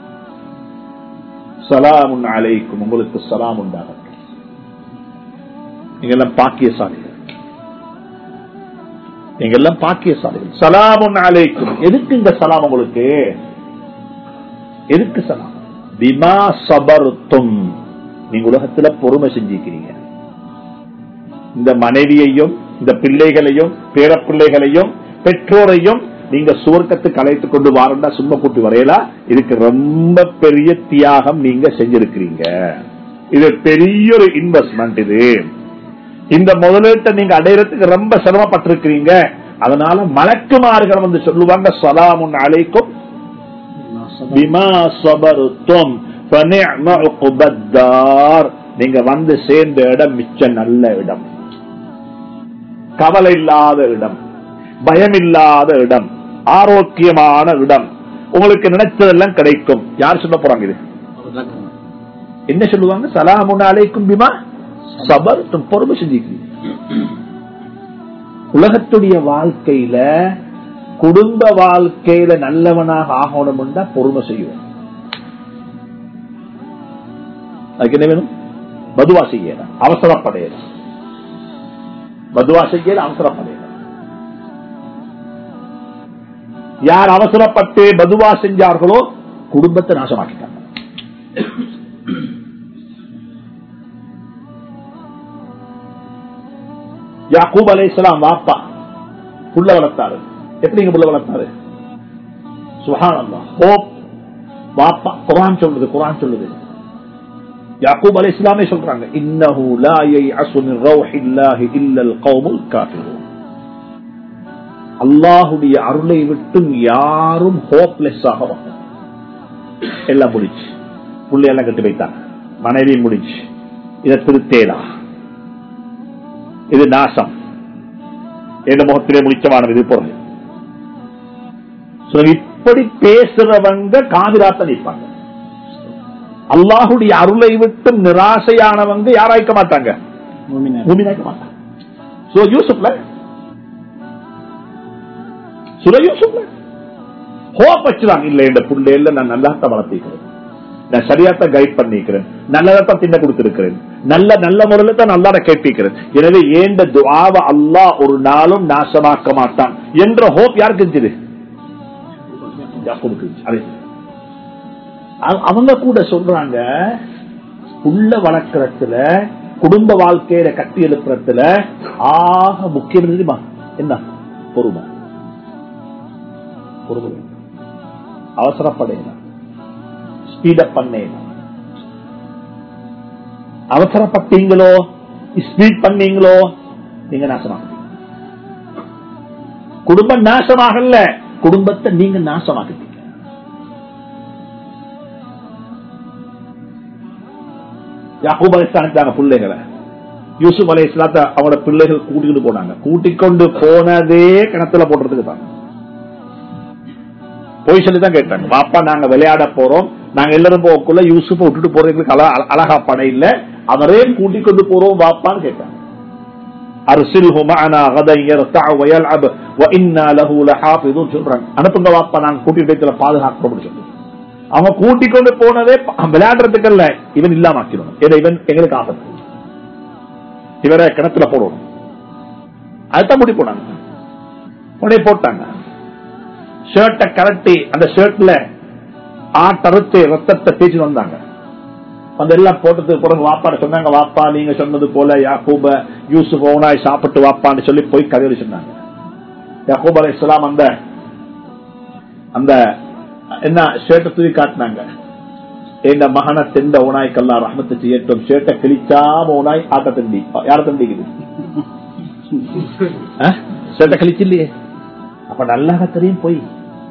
சலாமுன் அலைக்கும் உங்களுக்கு சலாம் உண்டாகட்டும் நீங்க எல்லாம் பாக்கியசாலிகள் நீங்க எல்லாம் பாக்கியசாலிகள் சலாமுன் அலைக்கும் எதுக்கு இந்த சலாம் உங்களுக்கு எதுக்கு சலாம் பிமா சபர்த்தும் நீங்க உலகத்துல பொறுமை செஞ்சிருக்கிறீங்க இந்த மனைவியையும் இந்த பிள்ளைகளையும் பேரப்பிள்ளைகளையும் பெற்றோரையும் நீங்க சுவர்க்கத்துக்கு அழைத்துக் கொண்டு வாரண்டா சும்மா கூட்டி வரையலா இதுக்கு ரொம்ப பெரிய தியாகம் நீங்க செஞ்சிருக்கிறீங்க இது பெரிய ஒரு இன்வெஸ்ட்மெண்ட் இது இந்த முதலீட்டை நீங்க அடையறதுக்கு ரொம்ப சிரமப்பட்டிருக்கிறீங்க அதனால மலக்குமார்கள் வந்து சொல்லுவாங்க சலாமுன் அலைக்கும் பிமா சபருத்தும் ஃபனிஅம உக்பத்தார். நீங்க வந்து சேர்ந்த இடம் மிச்ச நல்ல இடம் கவலை இல்லாத இடம் பயம் இல்லாத இடம் ஆரோக்கியமான இடம் உங்களுக்கு நினைச்சதெல்லாம் கிடைக்கும் யார் சொல்ல போறாங்க இது என்ன சொல்லுவாங்க சலாமுன் அலைக்கும் பிமா சபருத்தும் பொறுமை செஞ்சுக்கிறீங்க உலகத்துடைய வாழ்க்கையில குடும்ப வாழ்க்கையில நல்லவனாக ஆகணும்னா பொறுமை செய்யும் அதுக்கு என்ன வேணும் பதுவா செய்யல அவசரப்படையல பதுவா செய்யல அவசரப்படையல யார் அவசரப்பட்டு பதுவா செஞ்சார்களோ குடும்பத்தை நாசமாக்கிட்டாங்க யாக்கூப் அலைஹிஸ்ஸலாம் வாப்பா புள்ள வளர்த்தாரு எப்படிங்க புள்ள வளர்த்தாரு சுஹானல்லாஹ் ஹோப் வாப்பா குர்ஆன் சொல்லுது குர்ஆன் சொல்லுது யாக்கூப் அலைஹிஸ்ஸலாமே சொல்றாங்க இன்னஹு லா யைஅசு மின் ரௌஹில்லாஹி இல்லல் கௌமுல் காஃபிரூன் அல்லாஹ்வுடைய அருளை விட்டும் யாரும் ஹோப்லெஸ் ஆக மாட்டாங்க எல்லாம் முடிச்சு புள்ளை எல்லாம் கட்டி வைத்தாங்க மனைவி முடிச்சு இதை திருத்தேடா இது நாசம் என் முகத்திலே முடிச்சமானது இது பொருள் So, இப்படி பேசுறவங்க காவிராத்த நிற்பாங்க அல்லாஹுடைய அருளை விட்டு நிராசையானவங்க யாராய்க்க மாட்டாங்க மூமினாய்க்க மாட்டாங்க So, யூசுப்ல சுர யூசுப்ல ஹோப் வச்சுதான் இல்ல இந்த புள்ளையில நான் நல்லாத்த வளர்த்திக்கிறேன் நான் சரியாத்த கைட் பண்ணிக்கிறேன் நல்லதான் தின்ன கொடுத்திருக்கிறேன் நல்ல நல்ல முறையில தான் நல்லாட கேட்டிருக்கிறேன் எனவே ஏண்ட துவாவ அல்லாஹ் ஒரு நாளும் நாசமாக்க மாட்டான் என்ற ஹோப் யாருக்கு இருந்துச்சு யாக்கூபுக்கு இருந்துச்சு. அது அவ- அவங்க கூட சொல்றாங்க உள்ள வளர்க்கறதுல குடும்ப வாழ்க்கையில கட்டி எழுப்புறதுல ஆக முக்கியம் தெரியுமா என்ன பொறுமை பொறுமை அவசரப்படையலாம் ஸ்பீடப் பண்ணேன் அவசரப்பட்டீங்களோ ஸ்பீட் பண்ணீங்களோ நீங்க நாசமாகுங்க குடும்பம் நாசமாகல குடும்பத்தை நீங்க நாசமாக்கிட்டீங்க யாக்கூப் அலை அனுப்பிட்டாங்க பிள்ளைகளை யூசுப் அலை இஸ்லாத்த அவங்களோட பிள்ளைகள் கூட்டிக்கிட்டு போனாங்க கூட்டிக் கொண்டு போனதே கிணத்துல போடுறதுக்கு தான் போய் சொல்லி தான் கேட்டாங்க பாப்பா நாங்க விளையாட போறோம் நாங்க எல்லாரும் போகக்குள்ள யூசுப் விட்டுட்டு போறதுக்கு அழ- அழகா படை இல்ல அவரே கூட்டிக் கொண்டு போறோம் பாப்பான்னு கேட்டாங்க அர்சில்ஹு மஅனா கதன் யர்தஅ வயல்அப் வஇன்னா லஹு லஹாஃபிதுன் சொல்றாங்க அனுப்புங்க வாப்பா நாங்க கூட்டிட்டு போய் பாதுகாக்கிறோம்னு சொல்லி அவங்க கூட்டிக் கொண்டு போனதே ப- விளையாடுறதுக்கு அல்ல இவன் இல்லாம ஆக்கிடணும் ஏன்னா இவன் எங்களுக்கு ஆபத்து இவரை கிணத்துல போடணும் அதுதான் முடி போனாங்க உடனே போட்டாங்க ஷர்ட்டை கரட்டி அந்த ஷர்ட்ல ஆட்டறுத்து ரத்தத்தை தேய்ச்சி வந்தாங்க வந்து எல்லாம் போட்டதுக்கு பிறகு வாப்பாட சொன்னாங்க வாப்பா நீங்க சொன்னது போல யாக்கூப யூசுப் ஓனாய் சாப்பிட்டு வாப்பான்னு சொல்லி போய் கதையடி சொன்னாங்க யாக்கூப் அலை இஸ்லாம் அந்த அந்த என்ன ஷர்ட்டை தூக்கி காட்டினாங்க எங்க மகனை தெண்ட ஓனாய்க்கெல்லாம் ரஹமத்து செய்யட்டும் ஷர்ட்டை கிழிச்சாம ஓனாய் ஆட்ட தண்டி யார தண்டிக்குது ஷர்ட்டை கிழிச்சு இல்லையே அப்ப நல்லா தெரியும் போய்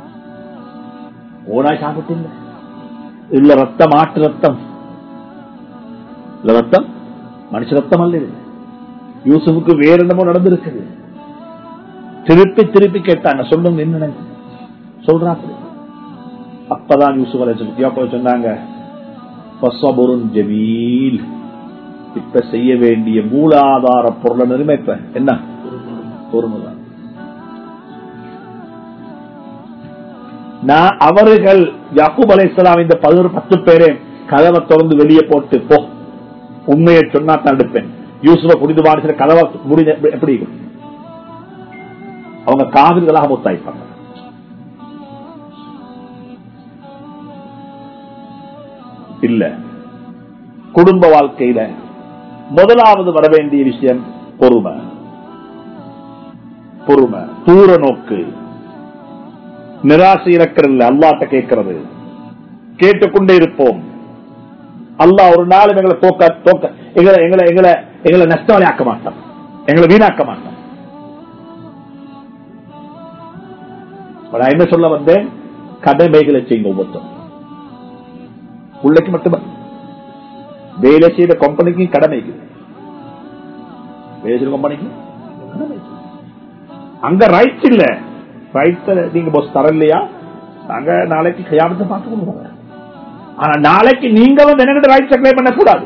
ஓனாய் சாப்பிட்டு இல்ல இல்ல ரத்தம் ஆட்டு ரத்தம் இல்ல ரத்தம் மனுஷ ரத்தம் அல்ல இது யூசுஃபுக்கு வேற என்னமோ நடந்திருக்குது திருப்பி திருப்பி கேட்டாங்க சொல்லுங்க என்ன நடந்துச்சு? சொல்றாங்க அப்பதான் யூசுப் அலைஹிஸ்ஸலாம் சொன்னாங்க "ஃபஸ்ஸபுருன் ஜமீல் இப்ப செய்ய வேண்டிய மூலாதார பொருளை நிர்ணயிப்ப என்ன பொறுமைதான் நான் அவர்கள் யாக்கூப் அலைஹிஸ்ஸலாம் இந்த பதினொரு பத்து பேரே கதவை திறந்து வெளியே போட்டு போ உண்மையை சொன்னா தான் எடுப்பேன் யூசுஃப குடிந்து பாடிச்சு கதவை முடி எப்படி இருக்கும்? அவங்க காவிர்களாக மூத்தாய்ப்பாங்க இல்ல குடும்ப வாழ்க்கையில முதலாவது வர வேண்டிய விஷயம் பொறுமை பொறுமை தூர நோக்கு நிராசை இறக்கிறது அல்லாட்ட கேட்கிறது கேட்டுக்கொண்டே இருப்போம் அல்லாஹ் ஒரு நாள் எங்களை தோக்க தோக்க எங்களை எங்களை எங்களை எங்களை நஷ்டவாளி ஆக்க மாட்டோம் எங்களை வீணாக்க மாட்டோம் நான் என்ன சொல்ல வந்தேன் கடமைகளை செய்யுங்க ஒவ்வொருத்தரும் பிள்ளைக்கு மட்டுமே வேலை செய்த கம்பெனிக்கு கடமைக்கு வேலை செய்த கம்பெனிக்கு அங்க ரைட்ஸ் இல்ல ரைட்ஸ் நீங்க பஸ் தரலையா அங்க நாளைக்கு கையாமத்தை பார்த்து கொடுங்க ஆனா நாளைக்கு நீங்க வந்து என்ன ரைட்ஸ் அப்ளை பண்ண கூடாது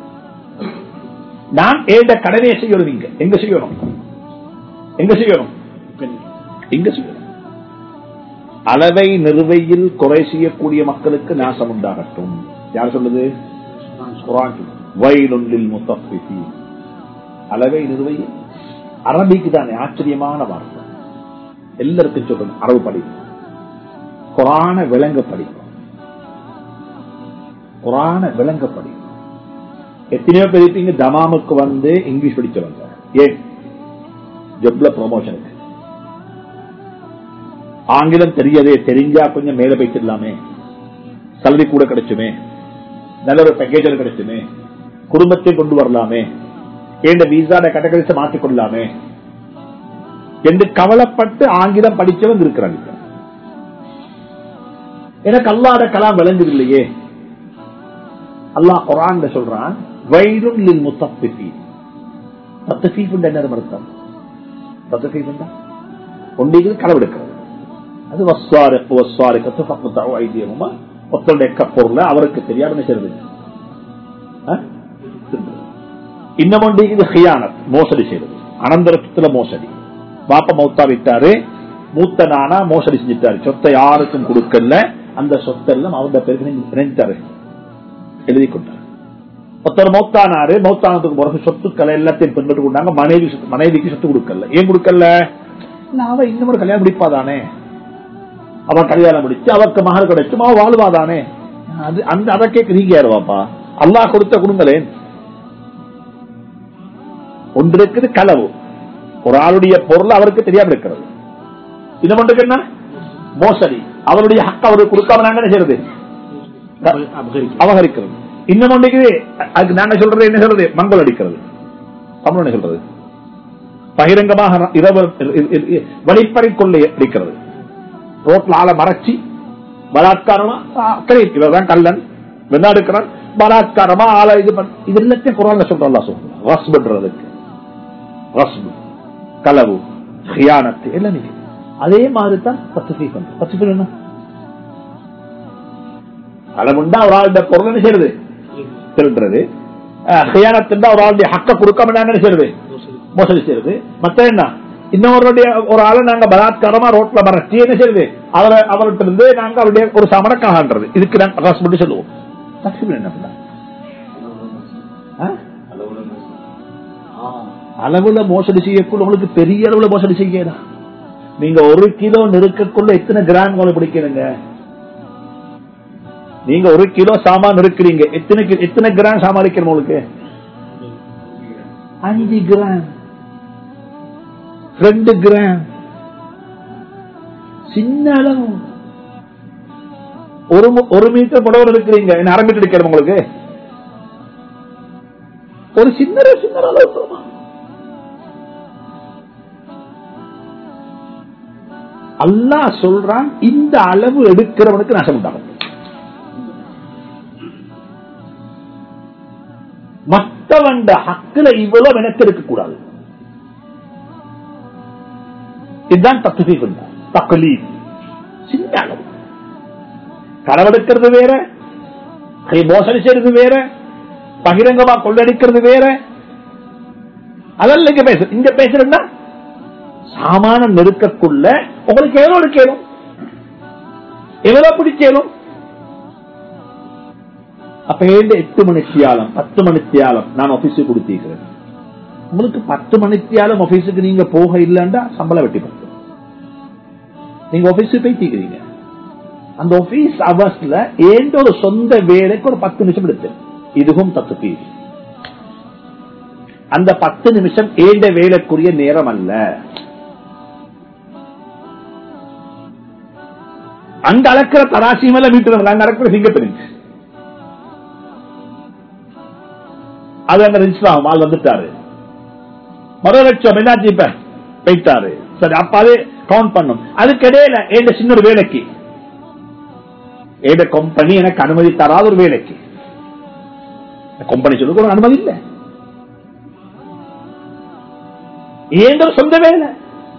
நான் ஏண்ட கடமையை செய்யணும் நீங்க எங்க செய்யணும் எங்க செய்யணும் எங்க செய்யணும் அளவை நிறுவையில் குறை செய்யக்கூடிய மக்களுக்கு நாசம் உண்டாகட்டும் யார் சொல்லுது குரான் சொல்லுது. வயலுள்ளில் முத்தஃபிஃபி. அளவை நிறுவையில் அரபிக்கு தானே ஆச்சரியமான வார்த்தை எல்லாருக்கும் சொல்லணும் அரபு படிக்கும் குரான விளங்க படிக்கும் குரான விளங்க படிக்கும் எத்தனையோ பேர் இருப்பீங்க தமாமுக்கு வந்து இங்கிலீஷ் படிச்சவங்க ஏன் ஜப்ல ப்ரொமோஷனுக்கு ஆங்கிலம் தெரியாதே தெரிஞ்சா கொஞ்சம் மேல போய்ச்சிடலாமே சல்லி கூட கிடைச்சுமே நல்ல ஒரு பேக்கேஜ் கிடைச்சுமே குடும்பத்தை கொண்டு வரலாமே ஏண்ட வீசாட கட்டகரிசை மாற்றிக் கொள்ளலாமே என்று கவலைப்பட்டு ஆங்கிலம் படிச்சவங்க இருக்கிறாங்க எனக்கு அல்லாத கலாம் விளங்குதில்லையே அல்லாஹ் குரான் சொல்றான் வயலும் லில் முத்தப்பிஃபி தத்தஃபீஃப் என்ன அர்த்தம் தத்தஃபீஃப் ஒன்றிகள் களவெடுக்கிறது அது வஸ்வாரிக்கு வஸ்வாரிக்கத்து பக்கத்தாவோ ஐதியமுமா ஒருத்தருடைய பொருளை அவருக்கு தெரியாம செய்யறது இன்னும் ஒன்று இது ஹியானத் மோசடி செய்யறது அனந்தரத்துல மோசடி பாப்ப மௌத்தா விட்டாரு மூத்த நானா மோசடி செஞ்சிட்டாரு சொத்தை யாருக்கும் கொடுக்கல அந்த சொத்தெல்லாம் அவருடைய பேருக்கு நினைத்தாரு எழுதி கொண்டார் ஒருத்தர் மௌத்தானாரு மௌத்தானத்துக்கு பிறகு சொத்துக்களை எல்லாத்தையும் பெண்பட்டு கொண்டாங்க மனைவி சொத்து- மனைவிக்கு சொத்து கொடுக்கல ஏன் கொடுக்கல நான் அவ இன்னும் ஒரு கல்யாணம் முடிப்பாதானே அவன் கல்யாணம் முடிச்சு அவருக்கு மகள் கிடைச்சும் அவன் வாழ்வாதானே அது அந்த அதை கேட்க நீங்க யாருவாப்பா அல்லாஹ் கொடுத்த குடுங்களேன் ஒன்று இருக்குது களவு ஒரு ஆளுடைய பொருள் அவருக்கு தெரியாம இருக்கிறது இது ஒன்றுக்கு என்ன மோசடி அவருடைய ஹக்க அவருக்கு கொடுக்காம நாங்க என்ன செய்யறது அபகரிக்கிறது இன்னும் ஒன்றுக்கு அதுக்கு நாங்க சொல்றது என்ன சொல்றது மங்கள் அடிக்கிறது தமிழ் என்ன சொல்றது பகிரங்கமாக இரவு வழிப்பறை கொள்ளை அடிக்கிறது ரோட்ல ஆளை மறைச்சி பலாத்காரமா கிடையாது இவர்தான் கல்லன் வெண்ணாடுக்கிறான் பலாத்காரமா ஆளை இது பண்ண இது எல்லாத்தையும் குரான்ல சொல்றா சொல்றேன் ரஸ் பண்றதுக்கு ரஸ்பு களவு ஹியானத்து எல்லாம் நீங்க அதே மாதிரி தான் பத்து பண்ற பத்து என்ன அளவுண்டா ஒரு ஆளுடைய பொருள் என்ன செய்யறது திருடுறது ஹியானத்துண்டா ஒரு ஆளுடைய ஹக்க கொடுக்காம நாங்க என்ன செய்யறது மோசடி செய்யறது மத்த என்ன இன்னொருடைய ஒரு ஆளை நாங்க பலாத்காரமா ரோட்ல மறைச்சி என்ன செய்யுது அவரை அவர்கிட்ட இருந்து நாங்க அவருடைய ஒரு சமணக்காகன்றது இதுக்கு நாங்க ரஸ் மட்டும் சொல்லுவோம் தக்ஷிபன் என்ன பண்ண அளவுல மோசடி செய்யக்குள்ள உங்களுக்கு பெரிய அளவுல மோசடி செய்யலாம் நீங்க ஒரு கிலோ நெருக்கக்குள்ள எத்தனை கிராம் உங்களுக்கு பிடிக்கணுங்க நீங்க ஒரு கிலோ சாமான் இருக்கிறீங்க எத்தனை கி- எத்தனை கிராம் சமாளிக்கணும் உங்களுக்கு அஞ்சு கிராம் ரெண்டு கிராம் சின்ன அளவு ஒரு மு- ஒரு மீட்டர் புடவர் இருக்கிறீங்க என்ன அரை மீட்டர் எடுக்கணும் உங்களுக்கு ஒரு சின்ன சின்ன அளவு போதுமா? அல்லாஹ் சொல்றான் இந்த அளவு எடுக்கிறவனுக்கு நாசம் உண்டாகும் மற்றவண்ட ஹக்குல இவ்வளவு எனக்கு இருக்கக்கூடாது இதுதான் தத்துவீ தக்கலீத் சின்ன அளவு களவெடுக்கிறது வேற கை மோசடி செய்யறது வேற பகிரங்கமா கொள்ளடிக்கிறது வேற அதெல்லாம் இங்க பேச இங்க பேசுறேன்னா சாமான நெருக்கக்குள்ள உங்களுக்கு எவ்வளவு எடுக்கணும் எவ்வளவு பிடிக்கணும் அப்ப ஏழு எட்டு மணித்தியாலம் பத்து மணித்தியாலம் நான் ஆபீஸுக்கு கொடுத்திருக்கிறேன் உங்களுக்கு பத்து மணித்தியாலம் ஆபீஸுக்கு நீங்க போக இல்லைன்னா சம்பளம் வெட்டி பத்து நீங்க ஆபீஸுக்கு போய் தீக்கிறீங்க அந்த ஆபீஸ் அவர்ஸ்ல ஏண்ட ஒரு சொந்த வேலைக்கு ஒரு பத்து நிமிஷம் எடுத்து இதுவும் தத்து பீஸ் அந்த பத்து நிமிஷம் ஏண்ட வேலைக்குரிய நேரம் அல்ல அங்க அளக்கிற தராசி மேல மீட்டு அங்க அளக்கிற ஃபிங்கர் பிரிண்ட் அது அங்க ரிஜிஸ்டர் ஆகும் ஆள் வந்துட்டாரு மறு லட்சம் என்னாச்சு இப்ப போயிட்டாரு சரி அப்ப அது கவுண்ட் பண்ணும் அதுக்கிடையில ஏண்ட சின்ன ஒரு வேலைக்கு ஏத கம்பெனி எனக்கு அனுமதி தராத ஒரு வேலைக்கு கம்பெனி சொல்லுக்கு ஒரு அனுமதி இல்லை ஏந்த ஒரு சொந்த வேலை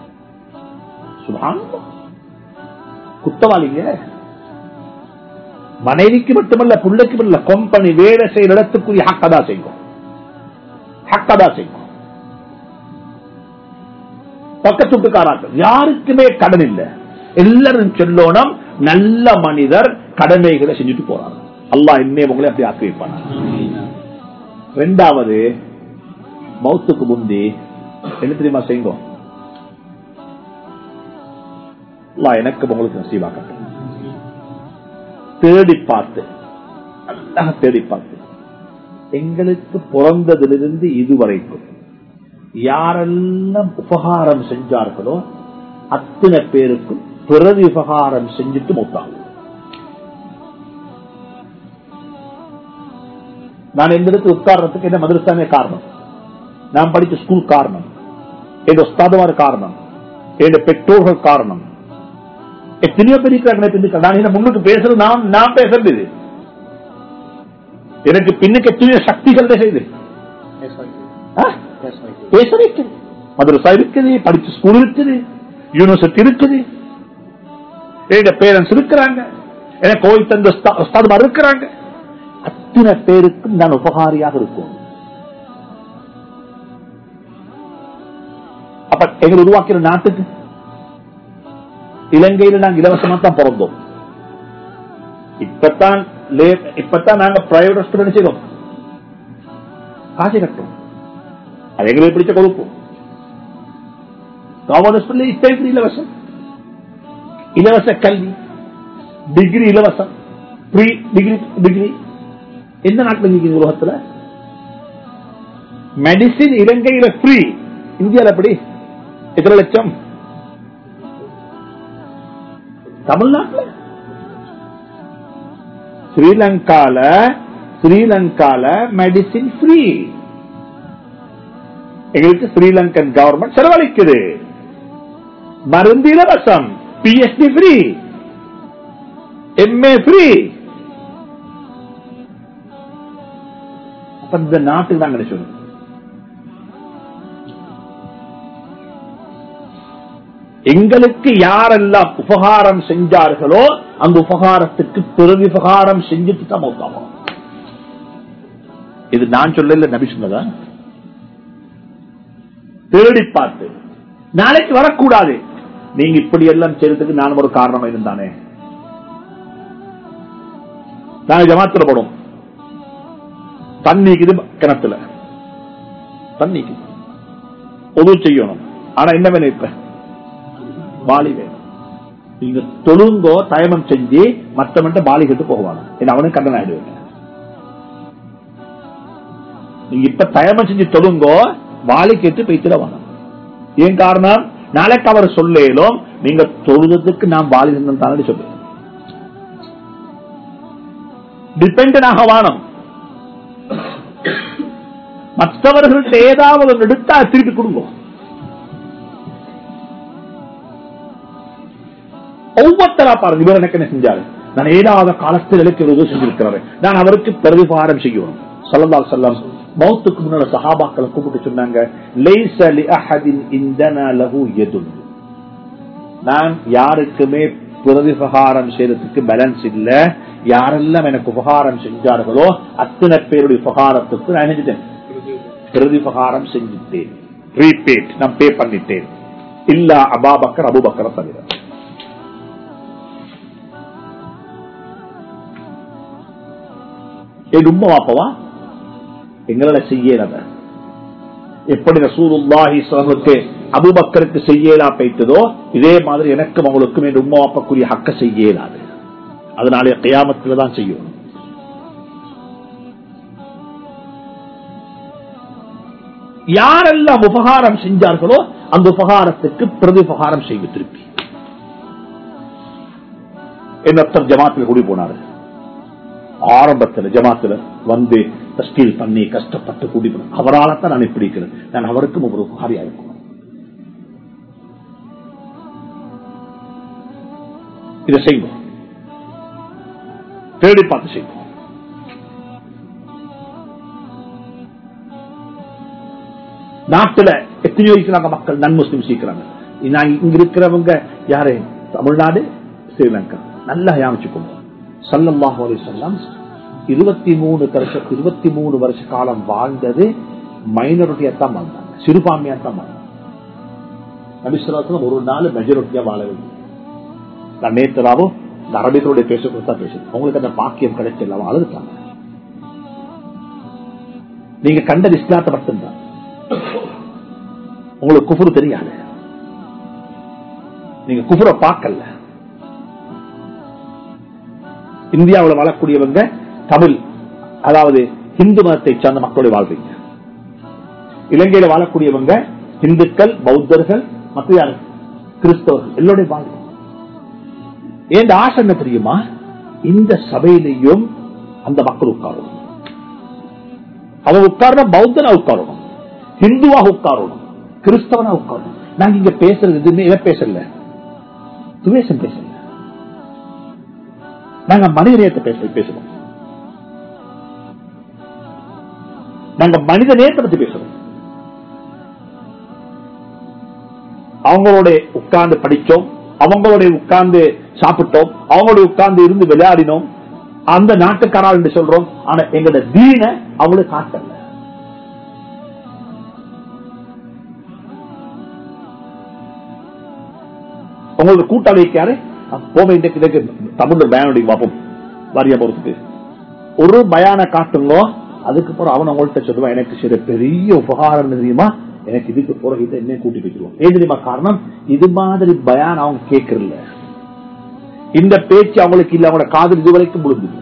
சுபான் குத்தவாளிங்க மனைவிக்கு மட்டுமல்ல பிள்ளைக்கு மட்டுமல்ல கம்பெனி வேலை செய்யற இடத்துக்குரிய ஹக்கதா செய்யும் ஹக்கதா செய்யும் பக்கத்து வீட்டுக்காராக்கள் யாருக்குமே கடன் இல்லை எல்லாரும் சொல்லணும் நல்ல மனிதர் கடமைகளை செஞ்சுட்டு போறாங்க அல்லாஹ் இன்னே உங்களை அப்படி ஆக்கி வைப்பான ரெண்டாவது மௌத்துக்கு முந்தி என்ன தெரியுமா செய்யும் அல்லாஹ் எனக்கு உங்களுக்கு நசீவாக்கட்டும் தேடி பார்த்து நல்லா தேடி பார்த்து எங்களுக்கு பிறந்ததிலிருந்து இதுவரைக்கும் யாரெல்லாம் உபகாரம் செஞ்சார்களோ அத்தனை பேருக்கும் பிறகு உபகாரம் செஞ்சுட்டு மூத்தாங்க நான் இந்த இடத்துல உட்கார்றதுக்கு என்ன மதரசாமே காரணம் நான் படிச்ச ஸ்கூல் காரணம் என் உஸ்தாதுமார் காரணம் என் பெற்றோர்கள் காரணம் எத்தனையோ பேர் இருக்கிறாங்க நான் என்ன முன்னுக்கு பேசுறது நான் நான் பேசுறது இது எனக்கு பின்னுக்கு எத்தனையோ சக்திகள் செய்து பேச வைக்குது மதரசா இருக்குது படிச்ச ஸ்கூல் இருக்குது யூனிவர்சிட்டி இருக்குது எங்க பேரண்ட்ஸ் இருக்கிறாங்க எனக்கு கோயில் தந்த உஸ்தாதுமார் இருக்கிறாங்க அத்தனை பேருக்கும் நான் உபகாரியாக இருக்கும் அப்ப எங்களை உருவாக்கிற நாட்டுக்கு இலங்கையில நாங்க இலவசமா தான் பிறந்தோம் இப்பத்தான் இப்பத்தான் நாங்க பிரைவேட் ஹாஸ்பிட்டல் செய்வோம் காசு கட்டும் அது எங்களுக்கு பிடிச்ச கொழுப்பு கவர்மெண்ட் ஹாஸ்பிட்டல் இப்ப இலவசம் இலவச கல்வி டிகிரி இலவசம் ப்ரீ டிகிரி டிகிரி எந்த நாட்டில் இருக்கீங்க உலகத்துல மெடிசின் இலங்கையில ஃப்ரீ இந்தியாவில் எப்படி எத்தனை லட்சம் தமிழ்நாட்டில் ஸ்ரீலங்கால ஸ்ரீலங்கால மெடிசின் ஃப்ரீ எங்களுக்கு ஸ்ரீலங்கன் கவர்மெண்ட் செலவழிக்குது மருந்து இலவசம் பிஎஸ்டி ஃப்ரீ எம்ஏ ஃப்ரீ அப்ப இந்த நாட்டுக்கு தான் கிடைச்சோம் எங்களுக்கு யாரெல்லாம் உபகாரம் செஞ்சார்களோ அந்த உபகாரத்துக்கு பிறகு உபகாரம் செஞ்சுட்டு தான் மௌத்தாகும் இது நான் சொல்லல நபி சொன்னதா தேடி பார்த்து நாளைக்கு வரக்கூடாது நீங்க இப்படி எல்லாம் செய்யறதுக்கு நான் ஒரு காரணம் இருந்தானே நாங்க ஜமாத்துல போடும் தண்ணிக்குது கிணத்துல தண்ணிக்கு பொது செய்யணும் ஆனா என்ன வேணும் இப்ப பாலி வேணும் நீங்க தொழுங்கோ தயமம் செஞ்சு மற்றவன்ட்ட பாலி கட்டு போவாங்க ஏன்னா அவனுக்கு கடன் ஆயிடுவேன் நீங்க இப்ப தயமம் செஞ்சு தொழுங்கோ வாலி கேட்டு போய்த்திடவாங்க ஏன் காரணம் நாளைக்கு அவர் சொல்லும் நீங்க தொழுதத்துக்கு நான் வாலி தானே சொல்லுவேன் டிபெண்டனாக வானம் மற்றவர்கள்ட்ட ஏதாவது ஒன்று எடுத்தா திருப்பி கொடுங்க ஒவ்வொருத்தரா பாருங்க இவர் எனக்கு என்ன செஞ்சாரு நான் ஏதாவது காலத்தில் எனக்கு உதவி செஞ்சிருக்கிறாரு நான் அவருக்கு பிரதிபாரம் செய்யணும் சொல்லலா செல்லம் மௌத்துக்கு முன்னால சஹாபாக்களை கூப்பிட்டு சொன்னாங்க லைஸ லி அஹதின் இந்தனா லஹு யதுன் நான் யாருக்குமே பிரதிபகாரம் செய்யறதுக்கு பேலன்ஸ் இல்ல யாரெல்லாம் எனக்கு உபகாரம் செஞ்சார்களோ அத்தனை பேருடைய உபகாரத்துக்கு நான் செஞ்சுட்டேன் பிரதிபகாரம் செஞ்சுட்டேன் ப்ரீபேட் நான் பே பண்ணிட்டேன் இல்ல அபாபக்கர் அபுபக்கரை தவிர என் உண்மை வாப்பவா எங்களால செய்யறத எப்படி ரசூலுல்லாஹி சலமுக்கு அபுபக்கருக்கு செய்யலா பைத்ததோ இதே மாதிரி எனக்கும் அவங்களுக்கும் என் உண்மை வாப்பக்கூடிய ஹக்க செய்யலாது அதனாலே கயாமத்தில் தான் செய்யும் யாரெல்லாம் உபகாரம் செஞ்சார்களோ அந்த உபகாரத்துக்கு பிரதி உபகாரம் செய்ய திருப்பி என்னத்தர் ஜமாத்தில் கூடி போனாரு ஆரம்பத்தில் ஜமாத்துல வந்து ஸ்டீல் பண்ணி கஷ்டப்பட்டு கூட்டி போனேன் அவரால் தான் நான் இப்படி இருக்கிறேன் நான் அவருக்கும் ஒரு உபகாரியா இருக்கும் இதை செய்வோம் தேடி பார்த்து செய்வோம் நாட்டுல எத்தனையோ இருக்கிறாங்க மக்கள் நன் முஸ்லிம் சீக்கிறாங்க நான் இங்க இருக்கிறவங்க யாரு தமிழ்நாடு ஸ்ரீலங்கா நல்லா யாமிச்சுக்கோங்க சல்லல்லாஹு அலைஹி வஸல்லம் இருபத்தி மூணு வருஷம் இருபத்தி மூணு வருஷ காலம் வாழ்ந்தது மைனாரிட்டியா தான் வாழ்ந்தாங்க சிறுபான்மையா தான் வாழ்ந்தாங்க நபிசுலாசனம் ஒரு நாள் மெஜாரிட்டியா வாழவில்லை நான் நேத்தராவும் இந்த அரபிகளுடைய பேச தான் பேசுறேன் உங்களுக்கு அந்த பாக்கியம் கிடைச்சல அழுதுட்டாங்க நீங்க கண்டது இஸ்லாத்தை மட்டும்தான் உங்களுக்கு குஃபுரு தெரியாது நீங்க குஃபுரை பார்க்கல இந்தியாவில் வாழக்கூடியவங்க தமிழ் அதாவது இந்து மதத்தை சார்ந்த மக்களோட வாழ்வீங்க இலங்கையில வாழக்கூடியவங்க இந்துக்கள் பௌத்தர்கள் மற்ற யாரு கிறிஸ்தவர்கள் எல்லோடைய வாழ்வு ஏன் ஆசை என்ன தெரியுமா இந்த சபையிலையும் அந்த மக்கள் உட்காரணும் அவன் உட்காரணும் பௌத்தனா உட்காரணும் ஹிந்துவாக உட்காரணும் கிறிஸ்தவனா உட்காரணும் நாங்க இங்க பேசுறது எதுவுமே இதை பேசல துவேசம் பேசல நாங்க மனிதநேயத்தை பேச பேசுறோம் நாங்க மனித நேயத்தை பத்தி பேசுறோம் அவங்களோட உட்கார்ந்து படிச்சோம் அவங்களோட உட்கார்ந்து சாப்பிட்டோம் அவங்களோட உட்கார்ந்து இருந்து விளையாடினோம் அந்த நாட்டுக்காரால் என்று சொல்றோம் ஆனா எங்களோட தீன அவங்களுக்கு காட்டல உங்களோட கூட்டாளிக்கு யாரு போக இன்றைக்கு இதுக்கு தமிழ்ல பயானுடைய பார்ப்போம் வாரியா போறதுக்கு ஒரு பயான காட்டுங்க அதுக்கப்புறம் அவன் அவங்கள்ட்ட சொல்லுவான் எனக்கு சில பெரிய உபகாரம் தெரியுமா எனக்கு இதுக்கு பிறகு இதை என்ன கூட்டி வைக்கிறோம் ஏன் தெரியுமா காரணம் இது மாதிரி பயான் அவங்க கேட்கறல இந்த பேச்சு அவங்களுக்கு இல்ல அவங்களோட காதல் இதுவரைக்கும் முழுங்குது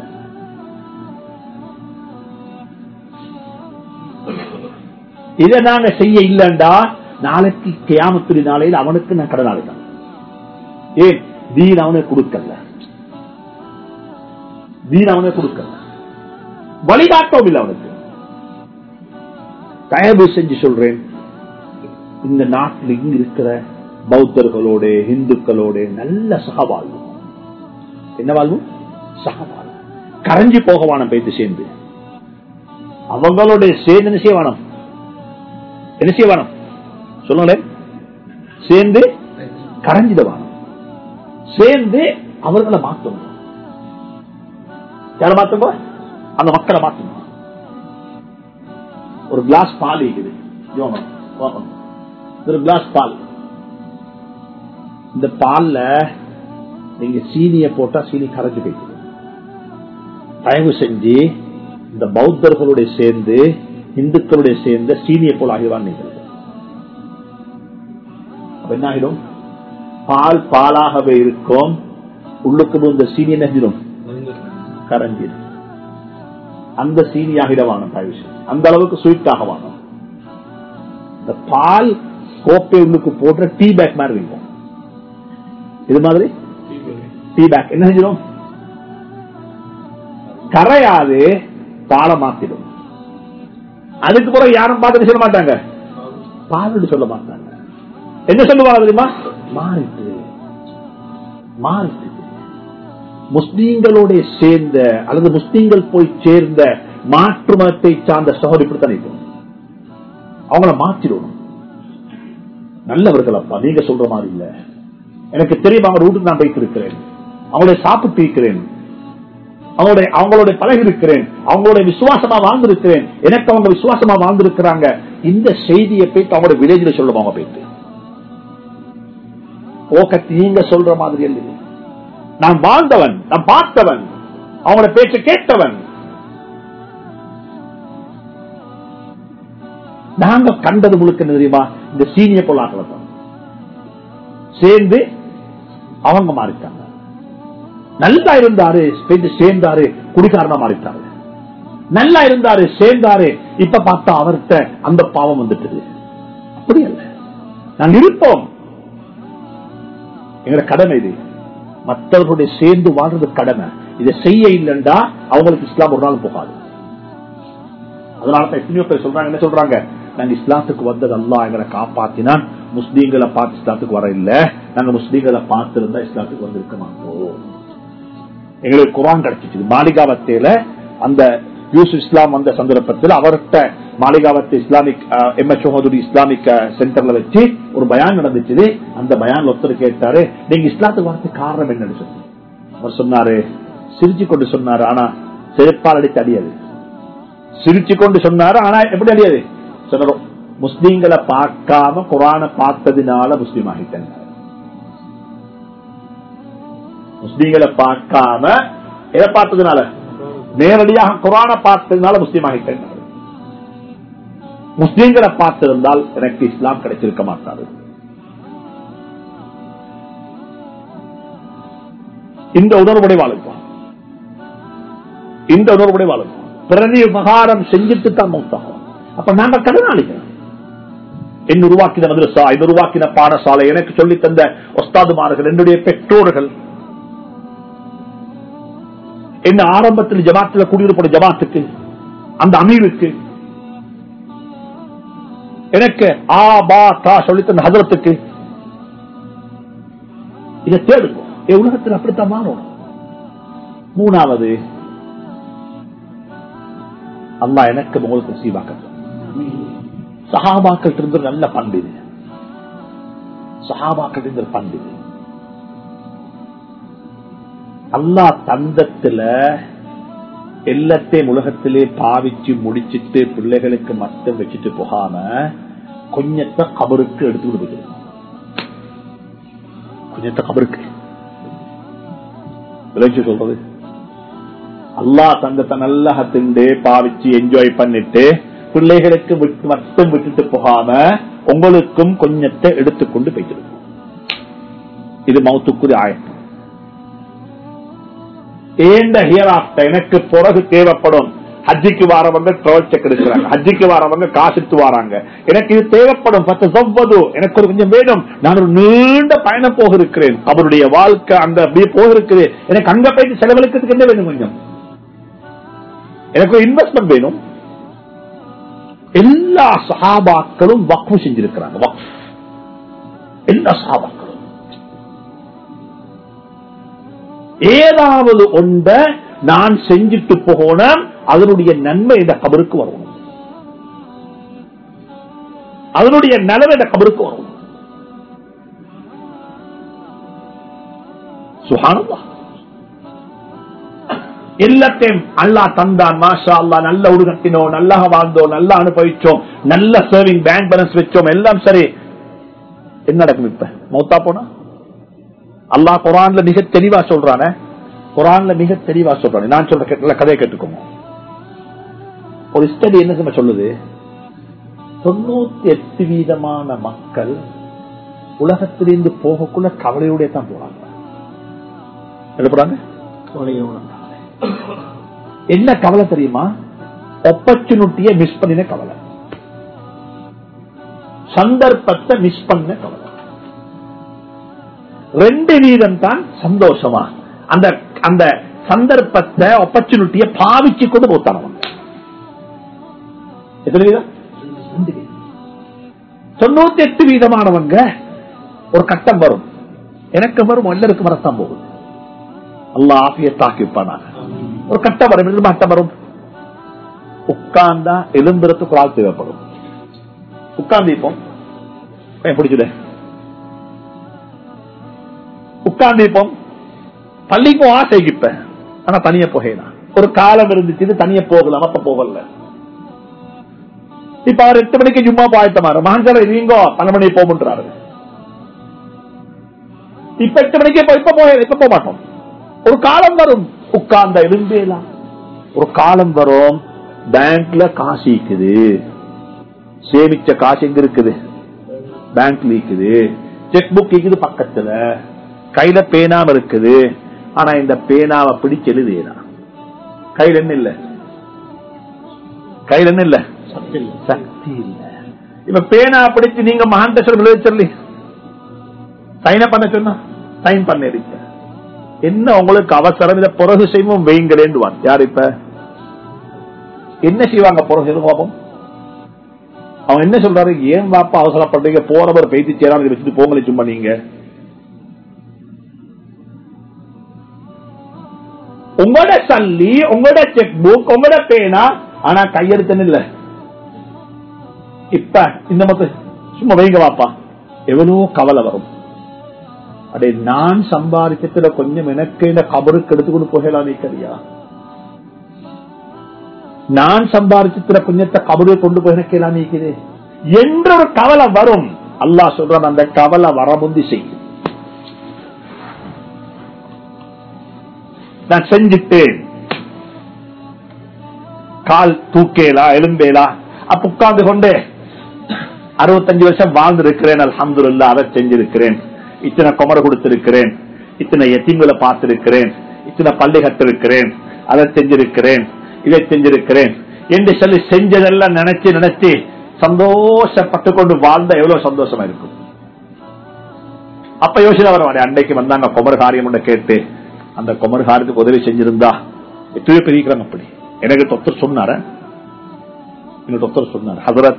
இதை நாங்க செய்ய இல்லண்டா நாளைக்கு கியாமத்துரி நாளையில் அவனுக்கு நான் கடனாளி தான் ஏன் தீன் அவனுக்கு கொடுக்கல தீன் அவனுக்கு கொடுக்கல வழிகாட்டவும் இல்லை அவனுக்கு தயவு செஞ்சு சொல்றேன் இந்த நாட்டில் இங்க இருக்கிற பௌத்தர்களோட இந்துக்களோட நல்ல சகவாழ்வு என்ன வாழ்வு சகவாழ்வு கரைஞ்சி போகவான பேத்து சேர்ந்து அவங்களோட சேர்ந்து என்ன செய்வானம் என்ன செய்வானம் சொல்லுங்களேன் சேர்ந்து கரைஞ்சிதவானம் சேர்ந்து அவர்களை மாத்தணும் யாரை மாத்துங்க அந்த மக்களை மாத்தணும் ஒரு கிளாஸ் பால் இருக்குது யோகம், வாங்கணும். ஒரு கிளாஸ் பால் இந்த பால்ல நீங்க சீனிய போட்டா சீனி கரைஞ்சு போயிடுது தயவு செஞ்சு இந்த பௌத்தர்களுடைய சேர்ந்து இந்துக்களுடைய சேர்ந்த சீனிய போல் ஆகிடுவான் நீங்கள் அப்ப என்ன ஆகிடும் பால் பாலாகவே இருக்கும் உள்ளுக்கு இந்த சீனி நெஞ்சிடும் கரைஞ்சிடும் அந்த சீனியாகிடவான தயவு செஞ்சு அந்த அளவுக்கு ஸ்வீட் ஆகவான இந்த பால் கோப்பை உள்ளுக்கு போடுற டீ பேக் மாதிரி இருக்கும் இது மாதிரி டீ பேக் என்ன செஞ்சிடும் கரையாது பாலை மாத்திடும் அதுக்கு பிறகு யாரும் பார்த்துட்டு சொல்ல மாட்டாங்க பால் சொல்ல மாட்டாங்க என்ன சொல்லுவாங்க தெரியுமா மாறிட்டு மாறிட்டு முஸ்லீம்களோட சேர்ந்த அல்லது முஸ்லீம்கள் போய் சேர்ந்த மாற்று மதத்தை சார்ந்த சகோதரி இப்படித்தான் இருக்கும் அவங்கள மாற்றிடணும் நல்லவர்கள் அப்பா நீங்க சொல்ற மாதிரி இல்ல எனக்கு தெரியும் அவங்க வீட்டுக்கு நான் வைத்திருக்கிறேன் அவங்களுடைய சாப்பிட்டு இருக்கிறேன் அவங்களுடைய அவங்களோட பழகி இருக்கிறேன் அவங்களோட விசுவாசமா வாழ்ந்திருக்கிறேன் எனக்கு அவங்க விசுவாசமா வாழ்ந்திருக்கிறாங்க இந்த செய்தியை போயிட்டு அவங்களோட வில்லேஜ்ல சொல்லுவாங்க அவங்க போயிட்டு போக்கத்து நீங்க சொல்ற மாதிரி இல்லை நான் வாழ்ந்தவன் நான் பார்த்தவன் அவங்களோட பேச்சை கேட்டவன் நாங்க கண்டது முழுக்க என்ன தெரியுமா இந்த சீனிய பொருளாதாரம் சேர்ந்து அவங்க மாறிட்டாங்க நல்லா இருந்தாரு சேர்ந்து சேர்ந்தாரு குடிகாரனா மாறிட்டாரு நல்லா இருந்தாரு சேர்ந்தாரு இப்ப பார்த்தா அவர்கிட்ட அந்த பாவம் வந்துட்டது அப்படி அல்ல நாங்க இருப்போம் எங்களோட கடமை இது மற்றவர்களுடைய சேர்ந்து வாழ்றது கடமை இதை செய்ய இல்லைண்டா அவங்களுக்கு இஸ்லாம் ஒரு நாள் போகாது அதனால எத்தனையோ பேர் சொல்றாங்க என்ன சொல்றாங்க நாங்க இஸ்லாத்துக்கு வந்தது அல்லா எங்களை காப்பாத்தினான் முஸ்லீம்களை பார்த்து இஸ்லாத்துக்கு வர இல்ல நாங்க முஸ்லீம்களை பார்த்திருந்தா இஸ்லாத்துக்கு வந்திருக்க மாட்டோம் எங்களுக்கு குரான் கிடைச்சிச்சு மாளிகாவத்தையில அந்த யூசுப் இஸ்லாம் வந்த சந்தர்ப்பத்தில் அவர்கிட்ட Maligawatta Islamic M H Mohammed Islamic சென்டர்ல வச்சு ஒரு பயான் நடந்துச்சு அந்த பயான் ஒருத்தர் கேட்டாரு நீங்க இஸ்லாத்துக்கு வரதுக்கு காரணம் என்னன்னு சொல்லி அவர் சொன்னாரு சிரிச்சு கொண்டு சொன்னாரு ஆனா செருப்பால் அடித்து அடியாது சிரிச்சு கொண்டு சொன்னாரு ஆனா எப்படி அடியாது சொன்னோம் முஸ்லீம்களை பார்க்காம குரான பார்த்ததுனால முஸ்லீம் ஆகிட்டேன் முஸ்லீம்களை பார்க்காம எதை பார்த்ததுனால நேரடியாக குரான பார்த்ததுனால முஸ்லீம் ஆகிட்டேன் முஸ்லீம்களை பார்த்திருந்தால் எனக்கு இஸ்லாம் கிடைச்சிருக்க மாட்டாரு இந்த உணர்வுடைய வாழுப்போம் இந்த உணர்வுடைய வாழுப்போம் பிரதி உபகாரம் செஞ்சுட்டு தான் மௌத்தாகும் அப்ப நாங்க கடனாளிகள் என்ன உருவாக்கின மதுரசா என்ன உருவாக்கின பாடசாலை எனக்கு சொல்லி தந்த ஒஸ்தாதுமார்கள் என்னுடைய பெற்றோர்கள் என்ன ஆரம்பத்தில் ஜமாத்தில் குடியிருப்போம் ஜமாத்துக்கு அந்த அமீருக்கு எனக்கு ஆ பா தா சொல்லி தந்த ஹதரத்துக்கு இதை தேடுங்க என் உலகத்தில் அப்படித்தான் மாறும் மூணாவது அல்லா எனக்கு உங்களுக்கு சீவாக்க சஹாபாக்கள் இருந்து நல்ல பண்டிது சஹாபாக்கள் இருந்த பண்டிது அல்லா தந்தத்துல எல்லாத்தையும் உலகத்திலே பாவிச்சு முடிச்சிட்டு பிள்ளைகளுக்கு மட்டும் வச்சுட்டு போகாம கொஞ்சத்தை கபருக்கு எடுத்து விடுவது கொஞ்சத்தை கபருக்கு விளைச்சு சொல்றது அல்லா தங்கத்தை நல்லா திண்டு பாவிச்சு என்ஜாய் பண்ணிட்டு பிள்ளைகளுக்கு மட்டும் விட்டுட்டு போகாம உங்களுக்கும் கொஞ்சத்தை எடுத்துக்கொண்டு போயிட்டு இது மௌத்துக்குரிய ஆயத்தம் ஏண்ட ஹியர் ஆஃப்டர் எனக்கு பிறகு தேவைப்படும் ஹஜ்ஜிக்கு வாரவங்க ட்ராவல் செக் எடுக்கிறாங்க ஹஜ்ஜிக்கு வாரவங்க காசுட்டு வராங்க எனக்கு இது தேவைப்படும் பத்து சொவ்வது எனக்கு ஒரு கொஞ்சம் வேணும் நான் ஒரு நீண்ட பயணம் போக இருக்கிறேன் அவருடைய வாழ்க்கை அந்த அப்படியே போக இருக்குது எனக்கு அங்க போயிட்டு செலவழிக்கிறதுக்கு என்ன வேணும் கொஞ்சம் எனக்கு ஒரு இன்வெஸ்ட்மெண்ட் வேணும் எல்லா சஹாபாக்களும் வக்ஃபு செஞ்சிருக்கிறாங்க வக்ஃப் எல்லா சஹாபாக்களும் ஏதாவது ஒன்ற நான் செஞ்சுட்டு போன அதனுடைய நன்மை இந்த கபருக்கு வரணும் அதனுடைய நலவு இந்த கபருக்கு வரணும் சுகானந்தா எல்லாத்தையும் அல்லா தந்தான் மாஷா அல்லா நல்ல உருகட்டினோம் நல்லா வாழ்ந்தோம் நல்லா அனுபவிச்சோம் நல்ல சேவிங் பேங்க் பேலன்ஸ் வச்சோம் எல்லாம் சரி என்ன நடக்கும் இப்ப மௌத்தா போனா அல்லாஹ் குரான்ல மிக தெளிவா சொல்றானே குரான்ல மிக தெளிவா சொல்றானே நான் சொல்ற கேட்கல கதையை கேட்டுக்கோங்க ஒரு ஸ்டடி என்ன தெரியுமா சொல்லுது தொண்ணூத்தி எட்டு வீதமான மக்கள் உலகத்திலிருந்து போகக்குள்ள கவலையோட தான் போறாங்க என்ன போறாங்க என்ன கவலை தெரியுமா ஆப்பர்ச்சுனிட்டியை மிஸ் பண்ணின கவலை சந்தர்ப்பத்தை மிஸ் பண்ண கவலை ரெண்டு வீதம் தான் சந்தோஷமா அந்த அந்த சந்தர்ப்பத்தை ஆப்பர்ச்சுனிட்டியை பாவிச்சு கொண்டு போத்தானவங்க எத்தனை வீதம் ரெண்டு வீதம். தொண்ணூத்தி எட்டு வீதமானவங்க ஒரு கட்டம் வரும் எனக்கு வரும் எல்லாருக்கும் வரத்தான் போகுது அல்லா ஆசிய தாக்கிப்பானாங்க ஒரு கட்டம் வரும் எதிர்ப்பு கட்டம் வரும் உட்கார்ந்தா எலும்புறதுக்கு ஆள் தேவைப்படும் உட்கார்ந்து இப்போ பிடிச்சது உட்கார்ந்து இப்போ பள்ளிக்கும் ஆசைக்கு இப்ப ஆனா தனிய போகலாம் ஒரு காலம் இருந்துச்சு தனிய போகலாம் அப்ப போகல இப்ப அவர் எட்டு மணிக்கு சும்மா பாயத்தமாரு மகன்சார நீங்கோ பன்னெண்டு மணி போகுன்றாரு இப்ப எட்டு மணிக்கு இப்ப இப்ப போக இப்ப போக மாட்டோம் ஒரு காலம் வரும் உட்கார்ந்த எலும்பேலாம் ஒரு காலம் வரும் பேங்க்ல காசு இருக்குது சேமிச்ச காசு எங்க இருக்குது பேங்க்ல இருக்குது செக் புக் இருக்குது பக்கத்துல கையில பேனாம இருக்குது ஆனா இந்த பேனாவை பிடிச்சு எழுதுனா கையில என்ன இல்ல கையில என்ன இல்ல சக்தி இல்ல இப்ப பேனா பிடிச்சு நீங்க மகான் எழுத சொல்லி சைன பண்ண சொன்னா சைன் பண்ணிருக்க என்ன உங்களுக்கு அவசரம் இதை பிறகு செய்வோம் வைங்களேன்னு யார் இப்ப என்ன செய்வாங்க போறோம் சொல்லுங்க பாப்போம் அவன் என்ன சொல்றாரு ஏன் வாப்பா அவசரப்படுறீங்க போறவர் பேசி சேராமல் வச்சுட்டு போங்களே சும்மா நீங்க உங்களோட சல்லி உங்களோட செக் புக் உங்களோட பேனா ஆனா கையெழுத்தன்னு இல்ல இப்ப இந்த மத்த சும்மா வைங்க வாப்பா எவ்வளவு கவலை வரும் அடே நான் சம்பாதிச்சதுல கொஞ்சம் எனக்கு இந்த கபருக்கு எடுத்துக்கொண்டு போகலாம் நீக்கறியா நான் சம்பாதிச்சதுல கொஞ்சத்தை கபருக்கு கொண்டு போய் எனக்கெல்லாம் நீக்குது என்ற ஒரு கவலை வரும் அல்லாஹ் சொல்றான் அந்த கவலை வரமுந்தி செய்யும் நான் செஞ்சுட்டேன் கால் தூக்கேலா எலும்பேலா அப்ப உட்கார்ந்து கொண்டு அறுபத்தஞ்சு வருஷம் வாழ்ந்திருக்கிறேன் அல்ஹம்துலில்லாஹ் அதை செஞ்சிருக்கிறேன் இத்தனை குமர கொடுத்திருக்கிறேன் இத்தனை எத்தீங்களை பார்த்திருக்கிறேன் இத்தனை பள்ளி கட்டிருக்கிறேன் அதை செஞ்சிருக்கிறேன் இதை செஞ்சிருக்கிறேன் என்று சொல்லி செஞ்சதெல்லாம் நினைச்சு நினைச்சு சந்தோஷப்பட்டு கொண்டு வாழ்ந்த எவ்வளவு சந்தோஷமா இருக்கும் அப்ப யோசனை வர அன்னைக்கு வந்தாங்க குமர காரியம் ஒண்ணு கேட்டு அந்த குமர காரியத்துக்கு உதவி செஞ்சிருந்தா எத்தனையோ பெரியக்கிறாங்க அப்படி எனக்கு தொத்தர் சொன்னார இன்னொரு தொத்தர் சொன்னார் ஹசரத்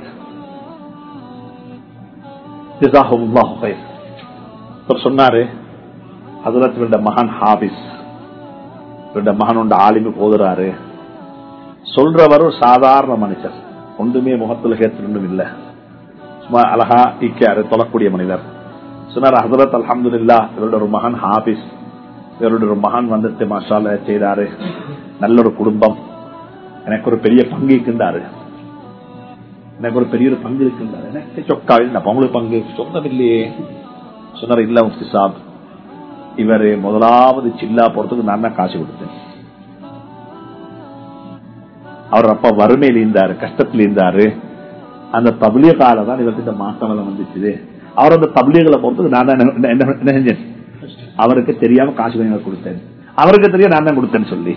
ஜஸாஹுல்லாஹு கைர். அவர் சொன்னாரு ஹசரத் இவருடைய மகன் ஹாபிஸ் இவருடைய மகன் உண்ட ஆலிமு போதுறாரு சொல்றவர் ஒரு சாதாரண மனுஷர் ஒன்றுமே முகத்துல கேத்து ஒன்றும் இல்ல சும்மா அழகா ஈக்கியாரு தொழக்கூடிய மனிதர் சொன்னார் ஹசரத் அல்ஹம்துலில்லாஹ் இவருடைய ஒரு மகன் ஹாபிஸ் இவருடைய ஒரு மகன் வந்துட்டு மசாலா செய்தாரு நல்ல ஒரு குடும்பம் எனக்கு ஒரு பெரிய பங்கு இருக்கின்றாரு எனக்கு ஒரு பெரிய ஒரு பங்கு இருக்கின்றாரு எனக்கு சொக்கா இல்லை உங்களுக்கு பங்கு சொந்தமில்லையே சொன்னார் இல்ல முஃப்தி சாப் இவரு முதலாவது சில்லா போறதுக்கு நான் தான் காசு கொடுத்தேன் அவர் அப்ப வறுமையில் இருந்தாரு கஷ்டத்தில் இருந்தாரு அந்த தபிலியக்கால தான் இவருக்கு இந்த மாசம் வந்துச்சு அவர் அந்த தபிலியங்களை பொறுத்தது நான் தான் என்ன- என்ன என்ன செஞ்சேன் அவருக்கு தெரியாம காசு கொஞ்சம் கொடுத்தேன் அவருக்கு தெரியும் நான் தான் கொடுத்தேன்னு சொல்லி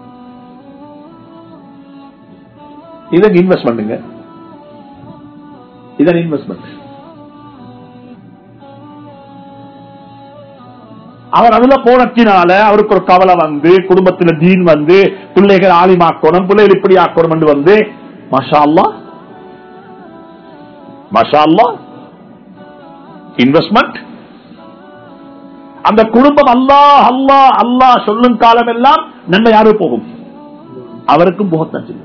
இதற்கு இன்வெஸ்ட் பண்ணுங்க இதன் இன்வெஸ்ட்மெண்ட் அவர் அதுல போனத்தினால அவருக்கு ஒரு கவலை வந்து குடும்பத்துல தீன் வந்து பிள்ளைகள் ஆலிமாக்கணும் பிள்ளைகள் இப்படி ஆக்கணும் என்று வந்து மஷா அல்லா மஷா அல்லா இன்வெஸ்ட்மெண்ட் அந்த குடும்பம் அல்லாஹ் அல்லாஹ் அல்லாஹ் சொல்லும் காலம் எல்லாம் நன்மை யாரு போகும் அவருக்கும் போகத்தான் செய்யும்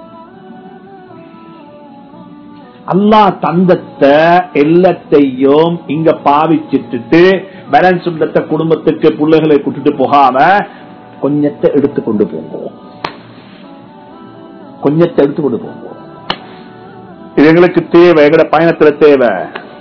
அல்லாஹ் தந்தத்தை எல்லாத்தையும் இங்க பாவிச்சிட்டு பேலன்ஸ் உள்ளத்த குடும்பத்துக்கு பிள்ளைகளை கூட்டிட்டு போகாம கொஞ்சத்தை எடுத்துக்கொண்டு போங்க கொஞ்சத்தை எடுத்துக்கொண்டு போங்க இது எங்களுக்கு தேவை எங்கட பயணத்துல தேவை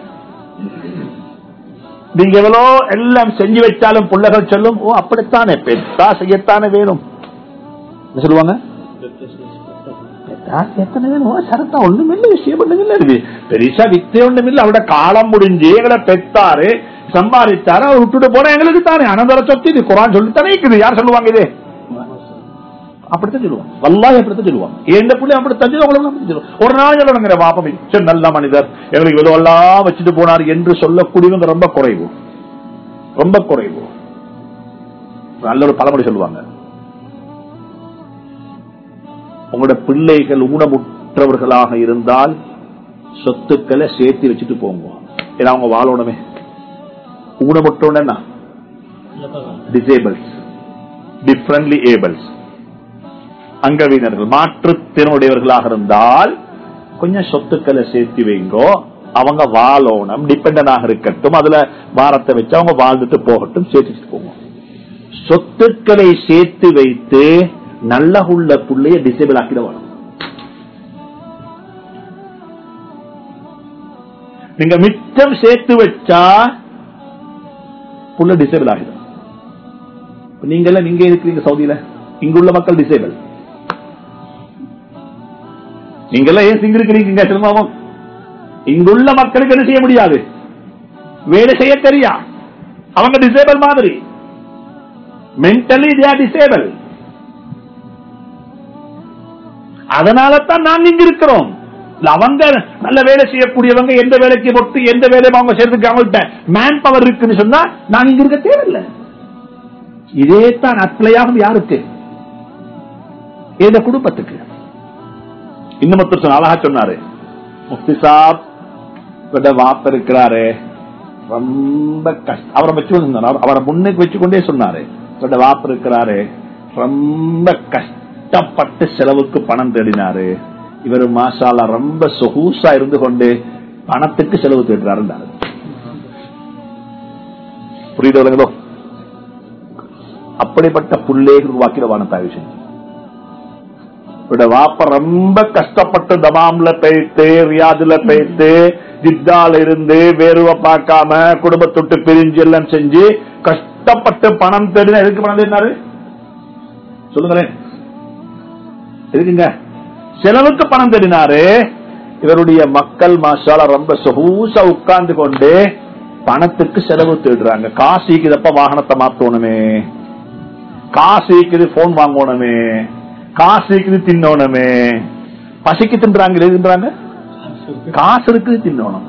நீங்க எவ்வளோ எல்லாம் செஞ்சு வச்சாலும் பிள்ளைகள் சொல்லும் ஓ அப்படித்தானே பெத்தா செய்யத்தானே வேணும் என்ன சொல்லுவாங்க பெத்தா எத்தனை வேணும் ஓ, சரத்தா ஒண்ணும் இல்ல விஷயம் ஒண்ணும் இல்ல இது பெருசா வித்தே ஒண்ணும் இல்ல அவரோட காலம் முடிஞ்சு எங்களை பெத்தாரு சம்பாதித்தாரு அவர் விட்டுட்டு போனா எங்களுக்கு தானே அனந்தர சொத்து இது குரான் சொல்லித்தானே இருக்குது யார் சொல்லுவாங்க இது அப்படித்தான் சொல்லுவான் வல்லாஹ் அப்படித்தான் சொல்லுவான் எந்த பிள்ளை அப்படித்தான் சொல்லுவாங்க உங்களுக்கு அப்படித்தான் சொல்லுவாங்க. ஒரு நாள் சொல்லுங்கிற பாப்பம் மிச்சம் நல்ல மனிதர் எங்களுக்கு ஏதோ எல்லாம் வச்சுட்டு போனார் என்று சொல்லக்கூடியவங்க ரொம்ப குறைவு ரொம்ப குறைவு நல்ல ஒரு பழமொழி சொல்லுவாங்க உங்களோட பிள்ளைகள் ஊனமுற்றவர்களாக இருந்தால் சொத்துக்களை சேர்த்து வச்சுட்டு போங்க ஏன்னா அவங்க வாழணுமே ஊனமுற்றோன்னா டிசேபிள்ஸ் டிஃப்ரெண்ட்லி ஏபிள்ஸ் அங்கவீனர்கள் மாற்றுத்திறனுடையவர்களாக இருந்தால் கொஞ்சம் சொத்துக்களை சேர்த்து வைங்கோ அவங்க வாழணும் டிபெண்டனாக இருக்கட்டும் அதுல பாரத்தை வச்சு அவங்க வாழ்ந்துட்டு போகட்டும் சேர்த்துட்டு போங்க சொத்துக்களை சேர்த்து வைத்து நல்ல உள்ள புள்ளைய டிசேபிள் ஆக்கிட வேணும் நீங்க மிச்சம் சேர்த்து வச்சா புள்ள டிசேபிள் ஆகிடும் இப்ப நீங்க எல்லாம் நீங்க இருக்கிறீங்க சவுதியில இங்குள்ள மக்கள் டிசேபிள் நீங்க எல்லாம் ஏன் சிங்க இருக்கிறீங்க சிலமாவும் இங்குள்ள மக்களுக்கு என்ன செய்ய முடியாது வேலை செய்ய தெரியா அவங்க டிசேபிள் மாதிரி மென்டலி தே ஆர் டிசேபிள் அதனால தான் நாங்க இங்க இருக்கிறோம் இல்ல அவங்க நல்ல வேலை செய்யக்கூடியவங்க எந்த வேலைக்கு பொட்டு எந்த வேலையும் அவங்க செய்யறதுக்கு அவங்கள்ட்ட மேன் பவர் இருக்குன்னு சொன்னா நாங்க இங்க இருக்க தேவையில்லை இதே தான் அப்ளை ஆகும் யாருக்கு இந்த குடும்பத்துக்கு இன்னும் ஒருத்தர் சொன்ன அழகா சொன்னாரு முஃப்தி சாப் இவட வாப்ப இருக்கிறாரு ரொம்ப கஷ்டம் அவரை வச்சு கொண்டு அவர் அவரை முன்னுக்கு வச்சுக்கொண்டே சொன்னாரு இவட வாப்ப இருக்கிறாரு ரொம்ப கஷ்டப்பட்டு செலவுக்கு பணம் தேடினாரு இவர் மாஷாலா ரொம்ப சொகூசா இருந்து கொண்டு பணத்துக்கு செலவு தேடுறாரு புரியுதோ அப்படிப்பட்ட புள்ளேகள் உருவாக்கிடவான தயவு செஞ்சு இவட வாப்ப ரொம்ப கஷ்டப்பட்டு தமாம்ல போயிட்டு ரியாதுல போயிட்டு ஜித்தால இருந்து வேறுவ பார்க்காம குடும்பத்தொட்டு பிரிஞ்சு எல்லாம் செஞ்சு கஷ்டப்பட்டு பணம் தேடினா எதுக்கு பணம் தேடினாரு சொல்லுங்களேன் இருக்குங்க செலவுக்கு பணம் தேடினாரு இவருடைய மக்கள் மாஷால ரொம்ப சொகூசா உட்கார்ந்து கொண்டு பணத்துக்கு செலவு தேடுறாங்க காசிக்குதப்ப வாகனத்தை மாத்தணுமே காசிக்குது போன் வாங்கணுமே காசுக்கு தின்னோணுமே பசிக்கு தின்றாங்க தின்றாங்க காசு இருக்குது தின்னோணும்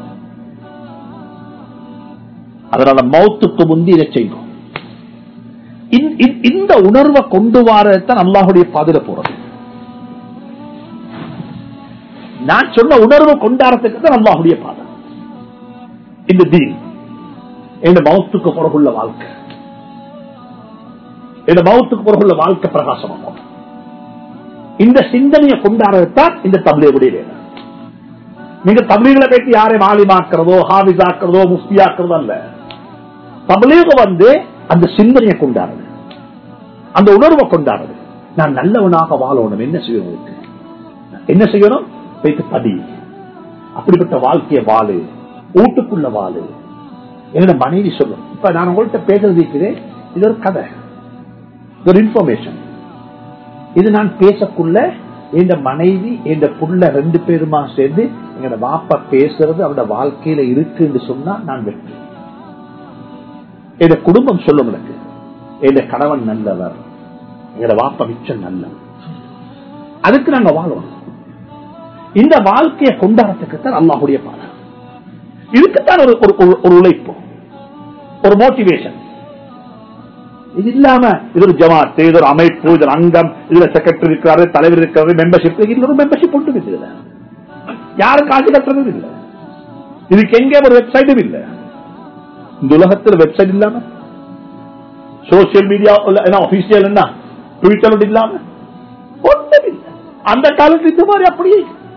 அதனால மௌத்துக்கு முந்தி இதை செய்யணும் இந்த- இந்த- இந்த உணர்வை கொண்டு வரதான் அல்லாஹுடைய பாதையில போறது நான் சொன்ன உணர்வை கொண்டாடுறதுக்கு தான் அல்லாஹுடைய பாதை இந்த தீன் இந்த மௌத்துக்கு பிறகுள்ள வாழ்க்கை இந்த மௌத்துக்கு பிறகுள்ள வாழ்க்கை பிரகாசமாகும் இந்த சிந்தனையை கொண்டாடுறதுதான் இந்த தபிலேவுடைய வேலை நீங்க தபிலீகளை பற்றி யாரையும் ஆலிமாக்குறதோ ஹாவிஸாக்குறதோ முஃப்தியாக்குறதோ அல்ல தபிலீக வந்து அந்த சிந்தனையை கொண்டாடுறது அந்த உணர்வை கொண்டாடுறது நான் நல்லவனாக வாழணும் என்ன செய்யணும் இதுக்கு? என்ன செய்யணும் வைத்து படி அப்படிப்பட்ட வாழ்க்கையை வாழு வீட்டுக்குள்ள வாழு என்னோட மனைவி சொல்லும் இப்ப நான் உங்கள்கிட்ட பேசுறது இருக்கிறேன் இது ஒரு கதை இது ஒரு இன்ஃபர்மேஷன் இது நான் பேசக்குள்ள என் மனைவி என் புள்ள ரெண்டு பேருமா சேர்ந்து எங்களோட வாப்பா பேசுறது அவரோட வாழ்க்கையில இருக்குன்னு சொன்னா நான் வெற்றி என் குடும்பம் சொல்லும் எனக்கு என் கணவன் நல்லவர் எங்களோட வாப்பா மிச்சம் நல்லவர் அதுக்கு நாங்க வாழணும் இந்த வாழ்க்கையை கொண்டாடத்துக்கு தான் அல்லாஹுடைய பாடம் இதுக்குத்தான் ஒரு ஒரு- ஒரு- ஒரு உழைப்பு ஒரு மோட்டிவேஷன் இது இல்லாம இது ஒரு ஜமாத் இது ஒரு அமைப்பு இது ஒரு அங்கம் இதுல செக்ரட்டரி இருக்கிறாரு தலைவர் இருக்கிறாரு மெம்பர்ஷிப் இதுல ஒரு மெம்பர்ஷிப் ஒன்று இருக்குதுல யாரும் காசு கட்டுறது இல்ல இதுக்கு எங்க ஒரு வெப்சைட்டும் இல்ல இந்த உலகத்தில் வெப்சைட் இல்லாம சோசியல் மீடியா ஆபீசியல் என்ன ட்விட்டர் இல்லாம ஒன்றும் இல்ல அந்த காலத்துல இந்த மாதிரி அப்படியே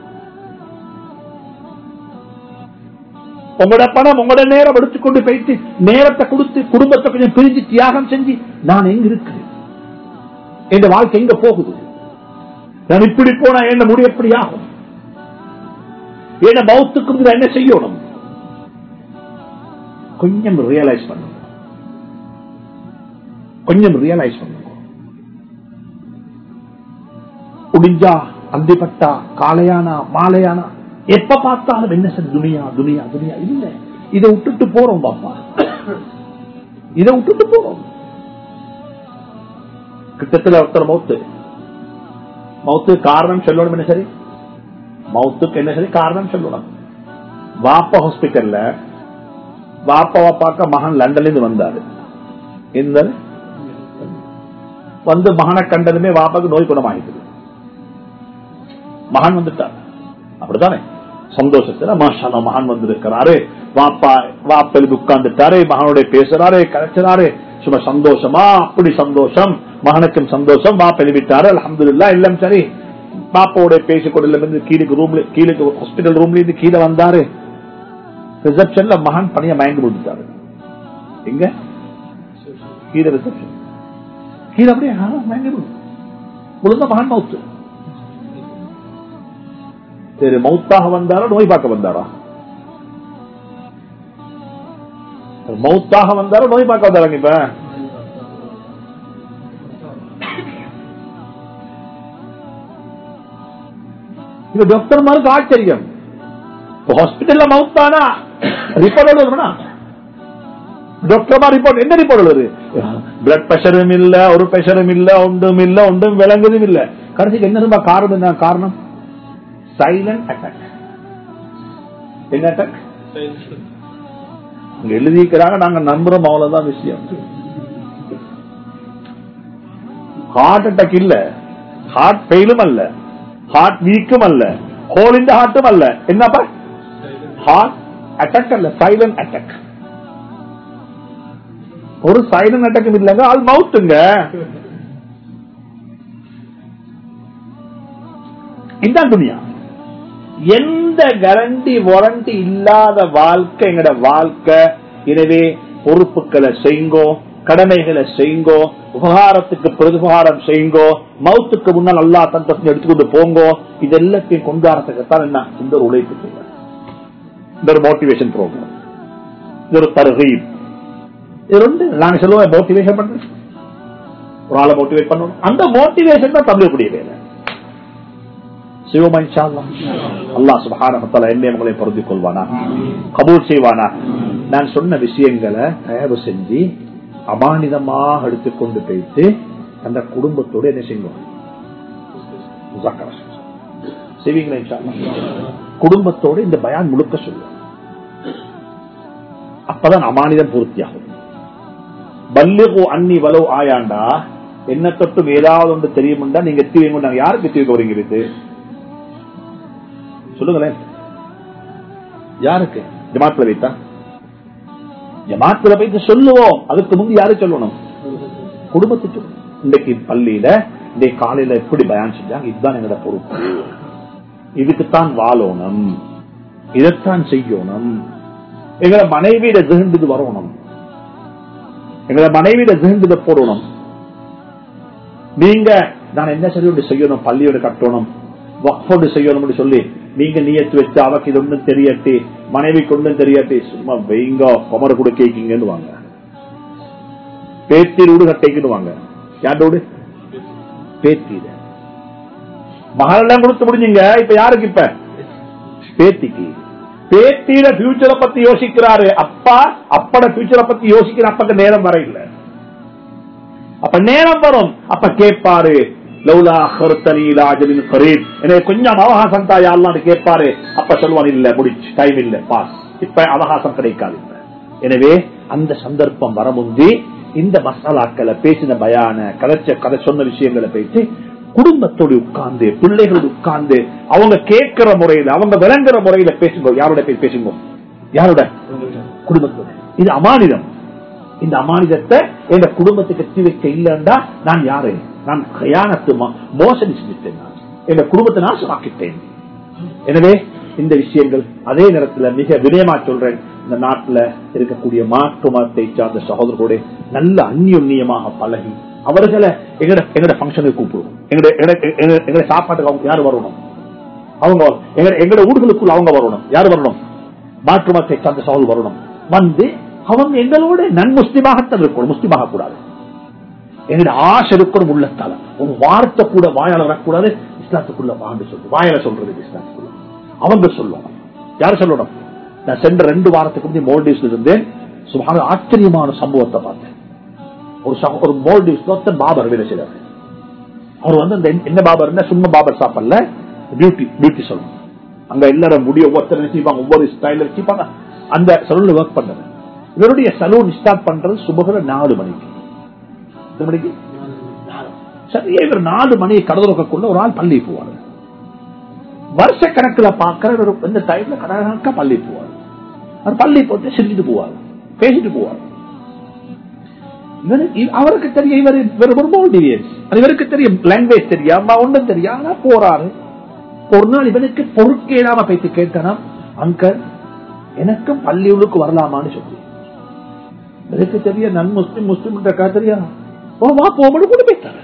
உங்களோட பணம் உங்களோட நேரம் எடுத்துக்கொண்டு போயிட்டு நேரத்தை கொடுத்து குடும்பத்தை கொஞ்சம் பிரிஞ்சு தியாகம் செஞ்சு நான் எங்க இருக்கிறேன் என் வாழ்க்கை எங்க போகுது நான் இப்படி போனா என்ன முடி எப்படி ஆகும் என்ன மௌத்துக்கு முதல்ல என்ன செய்யணும் கொஞ்சம் ரியலைஸ் பண்ணுங்க கொஞ்சம் ரியலைஸ் பண்ணுங்க முடிஞ்சா அந்திப்பட்டா காலையானா மாலையானா எப்ப பார்த்தாலும் என்ன சார் துனியா துனியா துனியா இல்ல இதை விட்டுட்டு போறோம் பாப்பா இதை விட்டுட்டு போறோம் கிட்டத்தில் ஒருத்தர் மௌத்து மௌத்து காரணம் சொல்லணும் என்ன சரி மௌத்துக்கு என்ன சரி காரணம் சொல்லணும் வாப்பா ஹாஸ்பிட்டல்ல வாப்பாவை பார்க்க மகன் லண்டன்ல இருந்து வந்தாரு இந்த வந்து மகனை கண்டதுமே வாப்பாக்கு நோய் குணமாயிடுது மகன் வந்துட்டார் அப்படித்தானே சந்தோஷத்துல மாஷால மகன் வந்திருக்கிறாரு வாப்பா வாப்பெழுது உட்கார்ந்துட்டாரு மகனுடைய பேசுறாரு கலைச்சாரு சும்மா சந்தோஷமா அப்படி சந்தோஷம் மகனுக்கும் சந்தோஷம் வாப்ப எழுதிட்டாரு அலமதுல்லா எல்லாம் சரி பாப்பாவோட பேசிக்கொண்டு இருந்து கீழுக்கு ரூம்ல கீழுக்கு ஹாஸ்பிட்டல் ரூம்ல இருந்து கீழே வந்தாரு ரிசப்ஷன்ல மகன் பணிய மயங்கி விழுந்துட்டாரு எங்க கீழே ரிசப்ஷன் கீழே அப்படியே ஆ, மயங்கி விழுந்து விழுந்த மகன் மவுத்து சரி மௌத்தாக வந்தாரா நோய் பார்க்க வந்தாரா மௌத்தாக வந்தாரா நோய் பார்க்க வந்தாராங்க இப்ப இது டாக்டர்மாருக்கு ஆச்சரியம் ஹாஸ்பிட்டல்ல மவுத்தானா ரிப்போர்ட் எழுதுனா டாக்டர்மா ரிப்போர்ட் என்ன ரிப்போர்ட் எழுது பிளட் பிரஷரும் இல்ல ஒரு பிரஷரும் இல்ல ஒன்றும் இல்ல ஒன்றும் விளங்குதும் இல்ல கடைசிக்கு என்ன காரணம் என்ன காரணம் சைலண்ட் அட்டாக் என்ன அட்டாக் இங்க எழுதிக்கிறாங்க நாங்க நம்புறோம் அவ்வளவுதான் விஷயம் ஹார்ட் அட்டாக் இல்ல ஹார்ட் ஃபெயிலும் அல்ல ஹார்ட் வீக்கும் அல்ல ஹோல் இந்த ஹார்ட்டும் அல்ல என்னப்பா ஹார்ட் அட்டாக் அல்ல சைலண்ட் அட்டாக் ஒரு சைலண்ட் அட்டாக்கும் இல்லைங்க ஆள் மவுத்துங்க இதுதான் துணியா எந்த கரண்டி வாரண்டி இல்லாத வாழ்க்கை எங்கட வாழ்க்கை எனவே பொறுப்புகளை செய்யுங்கோ கடமைகளை செய்யுங்கோ உபகாரத்துக்கு பிரதிபகாரம் செய்யுங்கோ மவுத்துக்கு முன்னால் அல்லா தந்தத்தை எடுத்துக்கொண்டு போங்கோ இது எல்லாத்தையும் கொண்டாடத்துக்குத்தான் என்ன இந்த ஒரு உழைப்பு செய்ய இந்த ஒரு மோட்டிவேஷன் ப்ரோக்ராம் இது ஒரு தருகீப் இது ரெண்டு நான் சொல்லுவேன் மோட்டிவேஷன் பண்றேன் ஒரு ஆளை மோட்டிவேட் பண்ணணும் அந்த மோட்டிவேஷன் தான் தமிழக்கூடிய வேலை சிவமா இன்ஷா அல்லாஹ் அல்லாஹ் சுப்ஹானஹு வ தஆலா என்னை உங்களை பொருந்திக் கொள்வானா கபூல் செய்வானா நான் சொன்ன விஷயங்களை தயவு செஞ்சு அமானிதமாக எடுத்துக்கொண்டு போயிட்டு அந்த குடும்பத்தோட என்ன செய்வோம் முஸாக்கரா செய்வோம். செய்வீங்களா இன்ஷா அல்லாஹ்? குடும்பத்தோட இந்த பயான் முழுக்க சொல்லுவோம் அப்பதான் அமானிதம் பூர்த்தியாகும் பல்லிகு அன்னி வலவு ஆயாண்டா என்ன தொட்டும் ஏதாவது ஒன்று தெரியும்டா நீங்க தீவங்க நாங்க யாருக்கு தீர்க்க போறீங்க இது சொல்லுங்களேன் யாருக்கு ஜமாத்துல வைத்தா ஜமாத்துல வைத்து சொல்லுவோம் அதுக்கு முந்தி யாரு சொல்லணும் குடும்பத்துக்கு இன்னைக்கு பள்ளியில இன்னைக்கு காலையில எப்படி பயான் செஞ்சாங்க இதுதான் எங்களோட பொறுப்பு இதுக்குத்தான் வாழணும் இதைத்தான் செய்யணும் எங்களை மனைவியிட ஜெகண்டுது வரணும் எங்களை மனைவியிட ஜெகண்டுத போடணும் நீங்க நான் என்ன சொல்லி செய்யணும் பள்ளியோட கட்டணும் வக்ஃபோடு செய்யணும்னு சொல்லி நீங்க நியத்து வச்சு அவக்கு இது ஒண்ணும் தெரியட்டி மனைவி கொண்டும் தெரியட்டி சும்மா வெயிங்க குமர கூட கேக்கீங்கன்னு வாங்க பேத்தி வீடு கட்டைக்குன்னு வாங்க யாரோடு பேத்தி மகளெல்லாம் கொடுத்து முடிஞ்சீங்க இப்ப யாருக்கு இப்ப பேத்திக்கு பேத்தியில பியூச்சரை பத்தி யோசிக்கிறாரு அப்பா அப்பட பியூச்சரை பத்தி யோசிக்கிற அப்பக்கு நேரம் வர இல்ல அப்ப நேரம் வரும் அப்ப கேட்பாரு லௌலா ஹர்த்தனி லாஜலின் கரீப் எனக்கு கொஞ்சம் அவகாசம் தாயா அல்லான்னு கேட்பாரு அப்ப சொல்லுவான் இல்ல முடிச்சு டைம் இல்ல பாஸ் இப்ப அவகாசம் கிடைக்காது இப்ப. எனவே அந்த சந்தர்ப்பம் வர முந்தி இந்த மசாலாக்களை பேசின பயான கதைச்ச கதை சொன்ன விஷயங்களை பேசி குடும்பத்தோடு உட்கார்ந்து பிள்ளைகளோடு உட்கார்ந்து அவங்க கேட்கிற முறையில அவங்க விளங்குற முறையில பேசுங்க யாரோட போய் பேசுங்க யாரோட குடும்பத்தோட இது அமானிதம் இந்த அமானிதத்தை எங்க குடும்பத்துக்கு எத்தி வைக்க இல்லைண்டா நான் யாரு நான் கயானத்து மோசடி செஞ்சுட்டேன் நான். எங்க குடும்பத்தை நாசமாக்கிட்டேன் எனவே இந்த விஷயங்கள் அதே நேரத்துல மிக வினயமா சொல்றேன் இந்த நாட்டுல இருக்கக்கூடிய மாற்று மதத்தை சார்ந்த சகோதரர்களோட நல்ல அந்நியுன்னியமாக பழகி அவர்களை எங்கட எங்கட பங்கனுக்கு கூப்பிடுவோம் எங்கட எங்கட- எங்கட- எங்கட சாப்பாட்டுக்கு அவங்க யார் வரணும் அவங்க வர- எங்கட எங்கட ஊர்களுக்குள்ள அவங்க வரணும் யார் வரணும் மாற்று மதத்தை சார்ந்த சகோதரர் வரணும் வந்து அவங்க எங்களோட நன் முஸ்லிமாகத்தான் இருக்கணும் முஸ்லிமாக கூடாது எங்களோட ஆசை இருக்கணும் உள்ளத்தால ஒரு வார்த்தை கூட வாயால வரக்கூடாது இஸ்லாத்துக்குள்ள வாண்டு சொல்லு வாயால சொல்றது இது இஸ்லாத்துக்குள்ள அவங்க சொல்லணும் யார் சொல்லணும் நான் சென்ற ரெண்டு வாரத்துக்கு முந்தைய மோல்டீவ்ஸ்ல இருந்தேன் சுமார ஆச்சரியமான சம்பவத்தை பார்த்தேன் ஒரு சக- ஒரு மோல்டீவ்ஸ் ஒருத்தன் பாபர் வேலை செய்யறாரு அவர் வந்து அந்த என்ன பாபர் என்ன சும்மா பாபர் சாப்பிடல பியூட்டி பியூட்டி சொல்லணும் அங்க எல்லாரும் முடி ஒவ்வொருத்தர் வச்சுப்பாங்க ஒவ்வொரு ஸ்டைல வச்சுப்பாங்க அந்த சலூன்ல ஒர்க் பண்றது இவருடைய சலூன் ஸ்டார்ட் பண்றது சுபகர நாலு மணிக்கு எத்தனை மணிக்கு சரியா இவர் நாலு மணி கடவுளுக்குள்ள ஒரு ஆள் பள்ளி போவார் வருஷ கணக்கில் பார்க்கிற ஒரு இந்த டைம்ல கணக்கா பள்ளி போவார் அவர் பள்ளி போட்டு செஞ்சுட்டு போவார் பேசிட்டு போவார் இவரு- இ- அவருக்கு தெரியும் இவர் இவர் ஒரு மோல்டிவியன்ஸ் அது இவருக்கு தெரியும் லாங்குவேஜ் தெரியாம ஒன்றும் தெரியாம போறாரு ஒரு நாள் இவனுக்கு பொறுக்கேடாம பேசி கேட்டானா அங்கல் எனக்கும் பள்ளியுளுக்கு வரலாமான்னு சொல்லி எனக்கு தெரிய நன் முஸ்லிம் முஸ்லிம் தெரியா ஓ வா போமனு கூட்டி போயிட்டாரு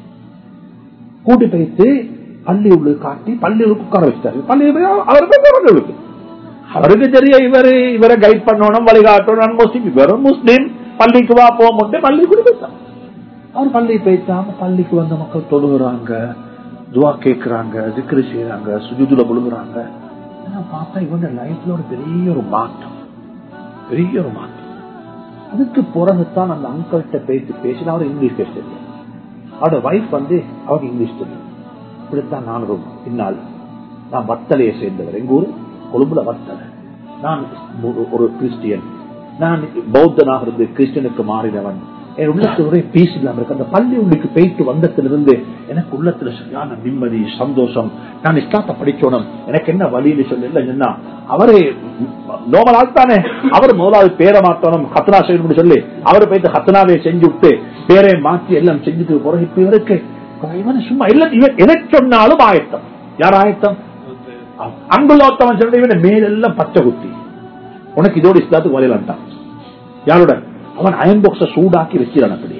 கூட்டி போயிட்டு பள்ளி உள்ளு காட்டி பள்ளி உள்ளுக்கு உட்கார வச்சிட்டாரு பள்ளி அவருக்கு பள்ளியுளுக்கு அவருக்கு தெரிய இவரு இவரை கைட் பண்ணணும் வழிகாட்டணும் நன் முஸ்லிம் இவரும் முஸ்லிம் பள்ளிக்கு வா போக மட்டும் பள்ளி கூட்டி போயிட்டான் அவர் பள்ளி போயிட்டாம பள்ளிக்கு வந்த மக்கள் தொழுகிறாங்க துவா கேட்கிறாங்க திக்ரு செய்யறாங்க சுஜுதுல விழுகுறாங்க நான் பார்த்தா இவங்க லைஃப்ல ஒரு பெரிய ஒரு மாற்றம் பெரிய ஒரு மாற்றம் அதுக்கு பிறகுதான் அந்த அங்கிள்கிட்ட பேசி பேசினா அவர் இங்கிலீஷ் பேச தெரியும் அவரோட வைஃப் வந்து அவருக்கு இங்கிலீஷ் தெரியும் இப்படித்தான் நான் ஒரு பின்னால் நான் வத்தலையை சேர்ந்தவர் எங்க ஊர் கொழும்புல வத்தலை நான் ஒரு- ஒரு கிறிஸ்டியன் நான் பௌத்தனாக இருந்து கிறிஸ்டியனுக்கு மாறினவன் என் உள்ளத்துல ஒரே பீஸ் இல்லாம இருக்கு அந்த பள்ளி உள்ளுக்கு போயிட்டு வந்ததிலிருந்து எனக்கு உள்ளத்துல சரியான நிம்மதி சந்தோஷம் நான் இஸ்லாத்தை படிக்கணும் எனக்கு என்ன வழின்னு சொல்லி இல்லை சொன்னா அவரே நோமலால் தானே அவர் முதலாவது பேரை மாத்தணும் ஹத்னா செய்யணும்னு சொல்லி அவர் போயிட்டு ஹத்னாவே செஞ்சு விட்டு பேரை மாற்றி எல்லாம் செஞ்சுட்டு பிறகு இப்ப இவருக்கு இவன் சும்மா இல்ல இவன் எனக்கு சொன்னாலும் ஆயத்தம் யார் ஆயத்தம் அங்குள்ளவத்தவன் சொல்ற இவன் மேலெல்லாம் பச்சை குத்தி உனக்கு இதோட இஸ்லாத்துக்கு வரையலான்ட்டான் யாரோட அவன் அயன் பாக்ஸ சூடாக்கி வச்சிடான் அப்படியே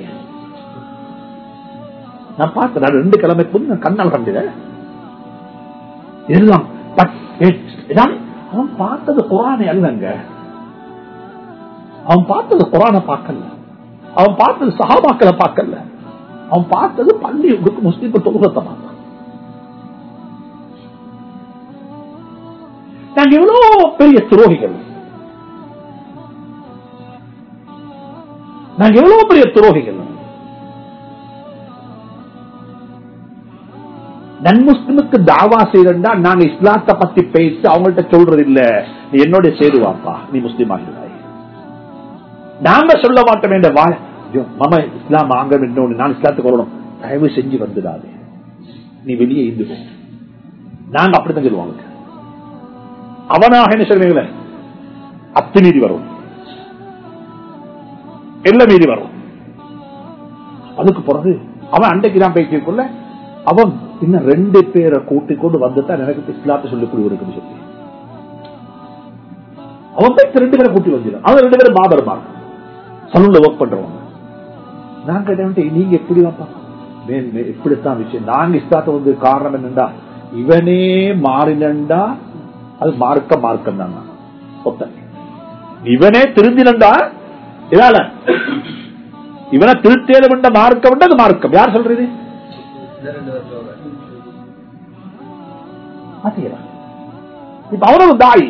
நான் பார்த்தேன் நான் ரெண்டு கிழமைக்கு முன் நான் கண்ணால் கண்டேன் எல்லாம் பட்- ஏ- இதான் அவன் பார்த்தது குரானை அல்லங்க அவன் பார்த்தது குரானை பார்க்கல அவன் பார்த்தது சஹாபாக்களை பார்க்கல அவன் பார்த்தது பள்ளி முஸ்லீம் தொழுகத்தை பார்த்தான் நாங்க எவ்வளவு பெரிய துரோகிகள் நாங்க எவ்வளவு பெரிய துரோகிகள் நன்முஸ்லிமுக்கு தாவா செய்யறா நாங்க இஸ்லாத்தை பத்தி பேசி அவங்கள்ட்ட சொல்றது இல்ல நீ என்னோட சேருவாப்பா நீ முஸ்லீம் ஆகிறாய் நாங்க சொல்ல மாட்டோம் என்ற வா ஐயோ, மாமா இஸ்லாம் வாங்க இன்னொன்னு நான் இஸ்லாத்துக்கு வரணும் தயவு செஞ்சு வந்துடாதே நீ வெளியே இருந்து போ நாங்க அப்படித்தான் சொல்லுவாங்க அவனாக என்ன சொல்லுவீங்களே அத்துமீறி வரும் எல்லாம் மீறி வரும் அதுக்கு பிறகு அவன் அன்றைக்கு தான் பேசிக்குள்ள அவன் இன்னும் ரெண்டு பேரை கூட்டிக் கொண்டு வந்துட்டான் எனக்கு இஸ்லாத்தை சொல்லி கொடு இருக்குன்னு சொல்லி அவன் போய் ரெண்டு பேரை கூட்டி வந்துடும் அவன் ரெண்டு பேரும் மாபெருமா சலூன்ல ஒர்க் பண்றவங்க நான் கேட்டேன் நீங்க எப்படி வாப்பா மே- மே- இப்படித்தான் விஷயம் நாங்க இஸ்லாத்தை வந்து காரணம் என்னண்டா இவனே மாறினண்டா அது மார்க்க மார்க்கம் தான் ஒத்தன் இவனே திருந்தினண்டா இதால இவனை திருத்தேலம் என்ற மார்க்கம் உண்டு, அது மார்க்கம் யார் சொல்றது பாத்தீங்களா? இப்ப அவனோட தாய்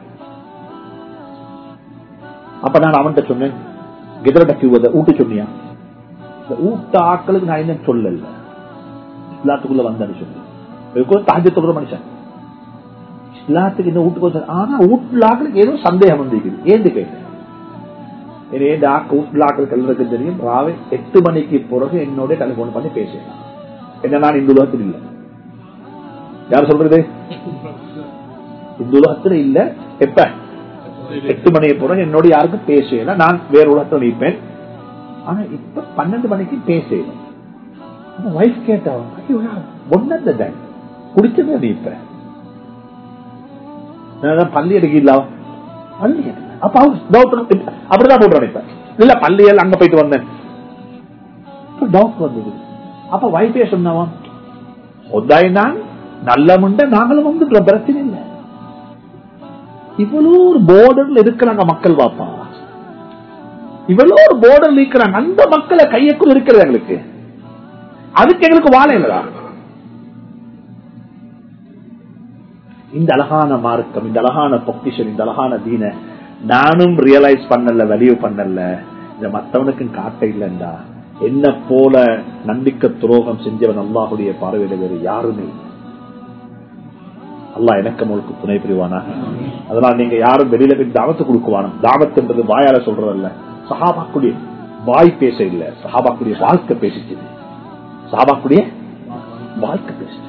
அப்ப நான் அவன்கிட்ட சொன்னேன் கிதரட்ட கிவத ஊட்டு சொன்னியா இந்த ஊட்ட ஆக்களுக்கு நான் என்ன சொல்லல இஸ்லாத்துக்குள்ள வந்தேன்னு சொன்னேன் தாஜத்துக்குள்ள மனுஷன் இஸ்லாத்துக்கு இந்த வீட்டுக்கு வந்து ஆனா வீட்டுல ஆக்களுக்கு ஏதோ சந்தேகம் வந்திருக்குது ஏந்து கேட்டேன் ஏன் ஆக்க வீட்டுல ஆக்களுக்கு எல்லாருக்கும் தெரியும் ராவை எட்டு மணிக்கு பிறகு என்னோட டெலிபோன் பண்ணி பேசலாம் என்ன நான் இந்த உலகத்தில் இல்ல யார் சொல்றது இந்த உலகத்துல இல்ல எப்ப எட்டு மணிக்கு பிறகு என்னோட யாருக்கும் பேசல நான் வேற உலகத்துல நிற்பேன் ஆனா இப்ப பன்னெண்டு மணிக்கு பேசணும் வைஃப் கேட்டவன் ஒன்னந்த குடிச்சதே நீ இப்ப நான் பள்ளி எடுக்கல பள்ளி எடுக்கல. அப்ப அவன் doubt இருக்கு. அப்படிதான் போட்டுறான் இப்ப இல்ல பள்ளியல் அங்க போயிட்டு வந்தேன் டவுட் வந்தது அப்ப வைஃபே சொன்னவன் ஒத்தாய் நான் நல்ல முண்ட நாங்களும் வந்துட்டோம் பிரச்சனை இல்லை இவ்வளவு ஒரு போர்டர்ல இருக்கிறாங்க மக்கள் பாப்பா இவ்வளவு ஒரு போர்டர்ல இருக்கிறாங்க அந்த மக்களை கையக்குள் இருக்கிறது எங்களுக்கு அதுக்கு எங்களுக்கு வாழை இல்லதா இந்த அழகான மார்க்கம் இந்த அழகான பொக்கிஷன் இந்த அழகான தீன நானும் ரியலைஸ் பண்ணல வேல்யூ பண்ணல இந்த மத்தவனுக்கும் காட்ட இல்லைண்டா என்ன போல நம்பிக்கை துரோகம் செஞ்சவன் அல்லாஹுடைய பார்வையில வேறு யாருமே இல்லை. அல்லாஹ் எனக்கு உங்களுக்கு துணை புரிவானா அதனால நீங்க யாரும் வெளியில போய் தாவத்து கொடுக்குவானா தாவத்துன்றது வாயால சொல்றதல்ல சஹாபாக்குடைய வாய் பேச இல்ல சஹாபாக்குடைய வாழ்க்கை பேசிச்சு சஹாபாக்குடைய வாழ்க்கை பேசிச்சு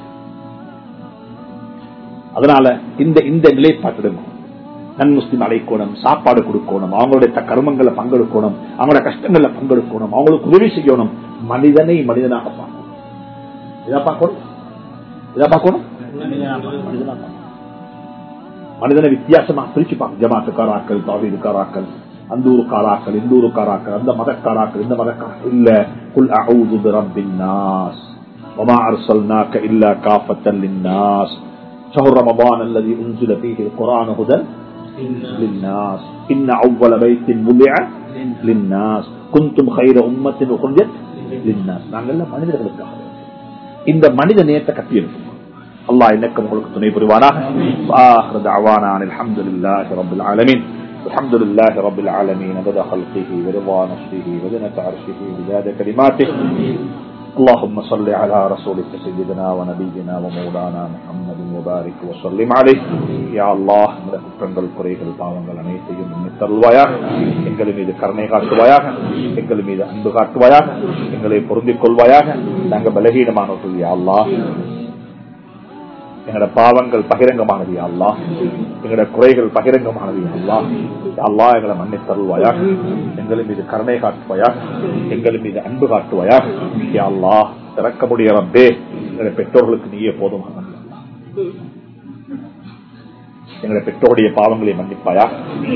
அதனால இந்த இந்த நிலைப்பாட்டிடும் நன் முஸ்லிம் அழைக்கணும் சாப்பாடு கொடுக்கணும் அவங்களுடைய த- கர்மங்களை பங்கெடுக்கணும் அவங்களோட கஷ்டங்கள்ல பங்கெடுக்கணும் அவங்களுக்கு உதவி செய்யணும் மனிதனை மனிதனாக பார்க்கணும் இதை பார்க்கணும் இதை பார்க்கணும் மனிதனா பார்க்கணும். மனிதனை வித்தியாசமா பிரிச்சு பார்க்க ஜமாத்துக்காராக்கள் தாவீதுக்காராக்கள் அந்த ஊருக்காராக்கள் இந்த ஊருக்காராக்கள் அந்த மதக்காராக்கள் இந்த மதக்காராக்கள் இல்ல குல் அஊது பிரப்பின் நாஸ் وما أرسلناك إلا كافة للناس شهر رمضان الذي أنزل فيه القرآن هدى للناس إن أول بيت وضع للناس كنتم خير أمة أخرجت للناس நாங்கள் மனிதர்களுக்காக இந்த மனித நேயத்தை கட்டியிருக்கோம் அல்லாஹ் எனக்கும் உங்களுக்கு துணை புரிவானாக وآخر دعوانا عن الحمد لله رب العالمين الحمد لله رب العالمين عدد خلقه ورضا نفسه وزنة عرشه وزاد كلماته اللهم صل على رسولك سيدنا ونبينا ومولانا محمد وبارك وسلم عليه يا الله இந்த குற்றங்கள் குறைகள் பாவங்கள் அனைத்தையும் மன்னித் தருவாயாக எங்கள் மீது கருணை காட்டுவாயாக எங்கள் மீது அன்பு காட்டுவாயாக எங்களை பொருந்திக் கொள்வாயாக நாங்கள் பலகீனமானவர்கள் யா அல்லாஹ் எங்களோட பாவங்கள் பகிரங்கமானது யா அல்லாஹ் எங்களோட குறைகள் பகிரங்கமானது யா அல்லாஹ் யா அல்லாஹ் எங்களை மன்னித் தருவாயாக எங்கள் மீது கருணை காட்டுவாயாக எங்கள் மீது அன்பு காட்டுவாயாக யா அல்லாஹ் திறக்க முடிய ரப்பே எங்களுடைய பெற்றோர்களுக்கு நீயே போதுமானது எங்களுடைய பெற்றோருடைய பாவங்களை மன்னிப்பாயா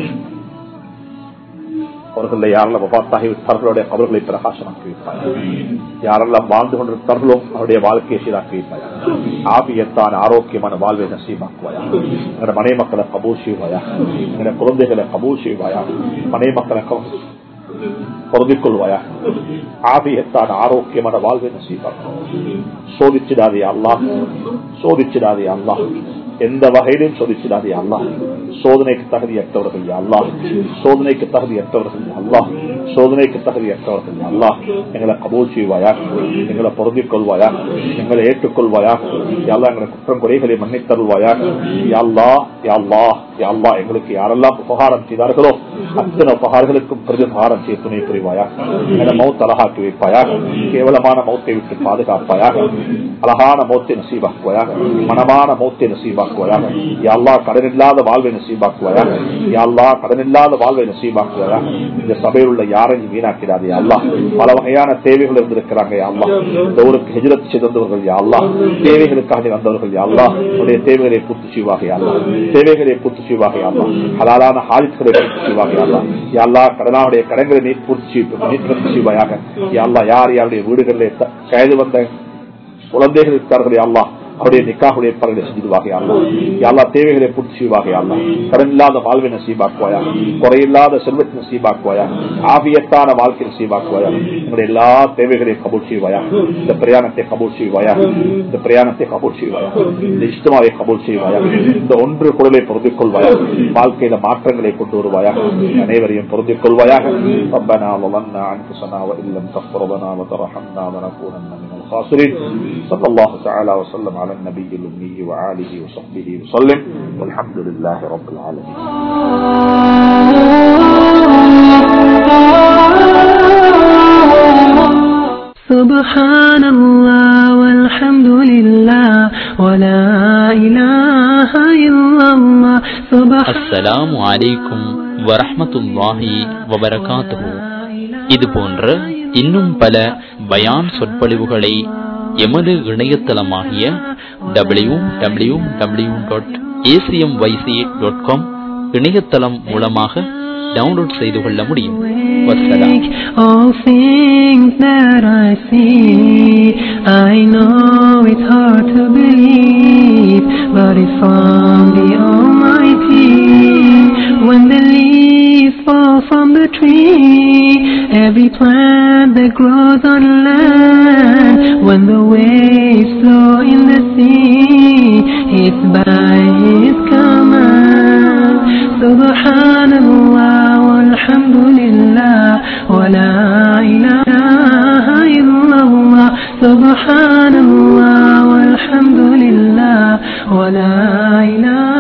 அவர்கள் யாரெல்லாம் வபாத்தாகி விட்டார்களுடைய அவர்களை பிரகாசமாக்கி வைப்பாயா யாரெல்லாம் வாழ்ந்து கொண்டிருந்தார்களோ அவருடைய வாழ்க்கையை சீராக்கி வைப்பாயா ஆபியத்தான ஆரோக்கியமான வாழ்வை நசீமாக்குவாயா எங்களோட மனை மக்களை கபூல் செய்வாயா எங்களோட குழந்தைகளை கபூல் செய்வாயா மனை மக்களை பொருந்திக் கொள்வாயா ஆபியத்தான ஆரோக்கியமான வாழ்வை நசீமாக்கும் சோதிச்சிடாதே அல்லாஹ் சோதிச்சிடாதே அல்லாஹ் எந்த வகையிலும் சோதிச்சிடாதே அல்லாஹ் சோதனைக்கு தகுதியற்றவர்கள் அல்லாஹ் சோதனைக்கு தகுதியற்றவர்கள் அல்லாஹ் சோதனைக்கு தகுதியற்றவர்கள் அல்லாஹ் எங்களை கபூல் செய்வாயா எங்களை பொருந்திக் கொள்வாயா எங்களை ஏற்றுக்கொள்வாயா யாழ்லா எங்களை குற்றம் குறைகளை மன்னித் தருவாயா யாழ்லா யாழ்லா யாழ்லா எங்களுக்கு யாரெல்லாம் உபகாரம் செய்தார்களோ அத்தனை உபகாரங்களுக்கும் பிரதிபகாரம் செய்ய துணை புரிவாயா எங்களை மௌத் அழகாக்கி வைப்பாயா கேவலமான மௌத்தை விட்டு பாதுகாப்பாயாக அழகான மௌத்தை நசீபாக்குவாயாக மனமான மௌத்தை நசீபாக்குவாயாக யாழ்லா கடனில்லாத வாழ்வை நசீபாக்குவாயாக யாழ்லா கடனில்லாத வாழ்வை நசீபாக்குவாயாக இந்த சபையில் உள்ள யாரையும் வீணாக்கிறாதே அல்லா பல வகையான தேவைகள் இருந்திருக்கிறாங்க அல்லா இந்த ஊருக்கு ஹெஜரத் செய்தவர்கள் யாழ்லா தேவைகளுக்காக வந்தவர்கள் யாழ்லா உடைய தேவைகளை பூர்த்தி செய்வாக யாழ்லா தேவைகளை பூர்த்தி செய்வாக யாழ்லா ஹலாலான ஹாலித்களை பூர்த்தி செய்வாக யாழ்லா யாழ்லா கடனாவுடைய கடன்களை நீ பூர்த்தி நீர்த்தி செய்வாயாக யாழ்லா யார் யாருடைய வீடுகளில் கைது வந்த குழந்தைகள் இருக்கிறார்கள் அல்லா அவருடைய நிக்காவுடைய பலனை செஞ்சிடுவாக அல்லா எல்லா தேவைகளை பூர்த்தி செய்வாக அல்லா கடன் இல்லாத வாழ்வை நசீபாக்குவாயா குறையில்லாத செல்வத்தை நசீபாக்குவாயா ஆபியத்தான வாழ்க்கை நசீபாக்குவாயா எங்களுடைய எல்லா தேவைகளையும் கபூல் செய்வாயா இந்த பிரயாணத்தை கபூல் செய்வாயா இந்த பிரயாணத்தை கபூல் செய்வாயா இந்த இஷ்டமாவை கபூல் செய்வாயா இந்த ஒன்று குரலை பொருந்திக் கொள்வாயா வாழ்க்கையில மாற்றங்களை கொண்டு வருவாயா அனைவரையும் பொருந்திக் கொள்வாயாக ربنا ظلمنا انفسنا وان لم تغفر لنا وترحمنا لنكونن من الخاسرين صلى الله تعالى وسلم على النبي الأمي وآله وصحبه وسلم والحمد لله رب العالمين سبحان الله والحمد لله ولا إله إلا الله سبحان அஸ்ஸலாமு அலைக்கும் வரஹ்மத்துல்லாஹி வபரகாத்துஹு இது போன்ற இன்னும் பல பயான் சொற்பொழிவுகளை எமது இணையதளமாகிய W W W dot ACM YC dot com இணையதளம் மூலமாக டவுன்லோட் செய்து கொள்ள முடியும் வசலாம் All things that I see, I know it's hard to believe, but it's from the Almighty. When the leaves fall from the tree, every plant that grows on land, when the waves flow in the sea, it's by His command. Subhanallah, walhamdulillah, wa la ilaha illallah. Subhanallah, walhamdulillah, wa la ilaha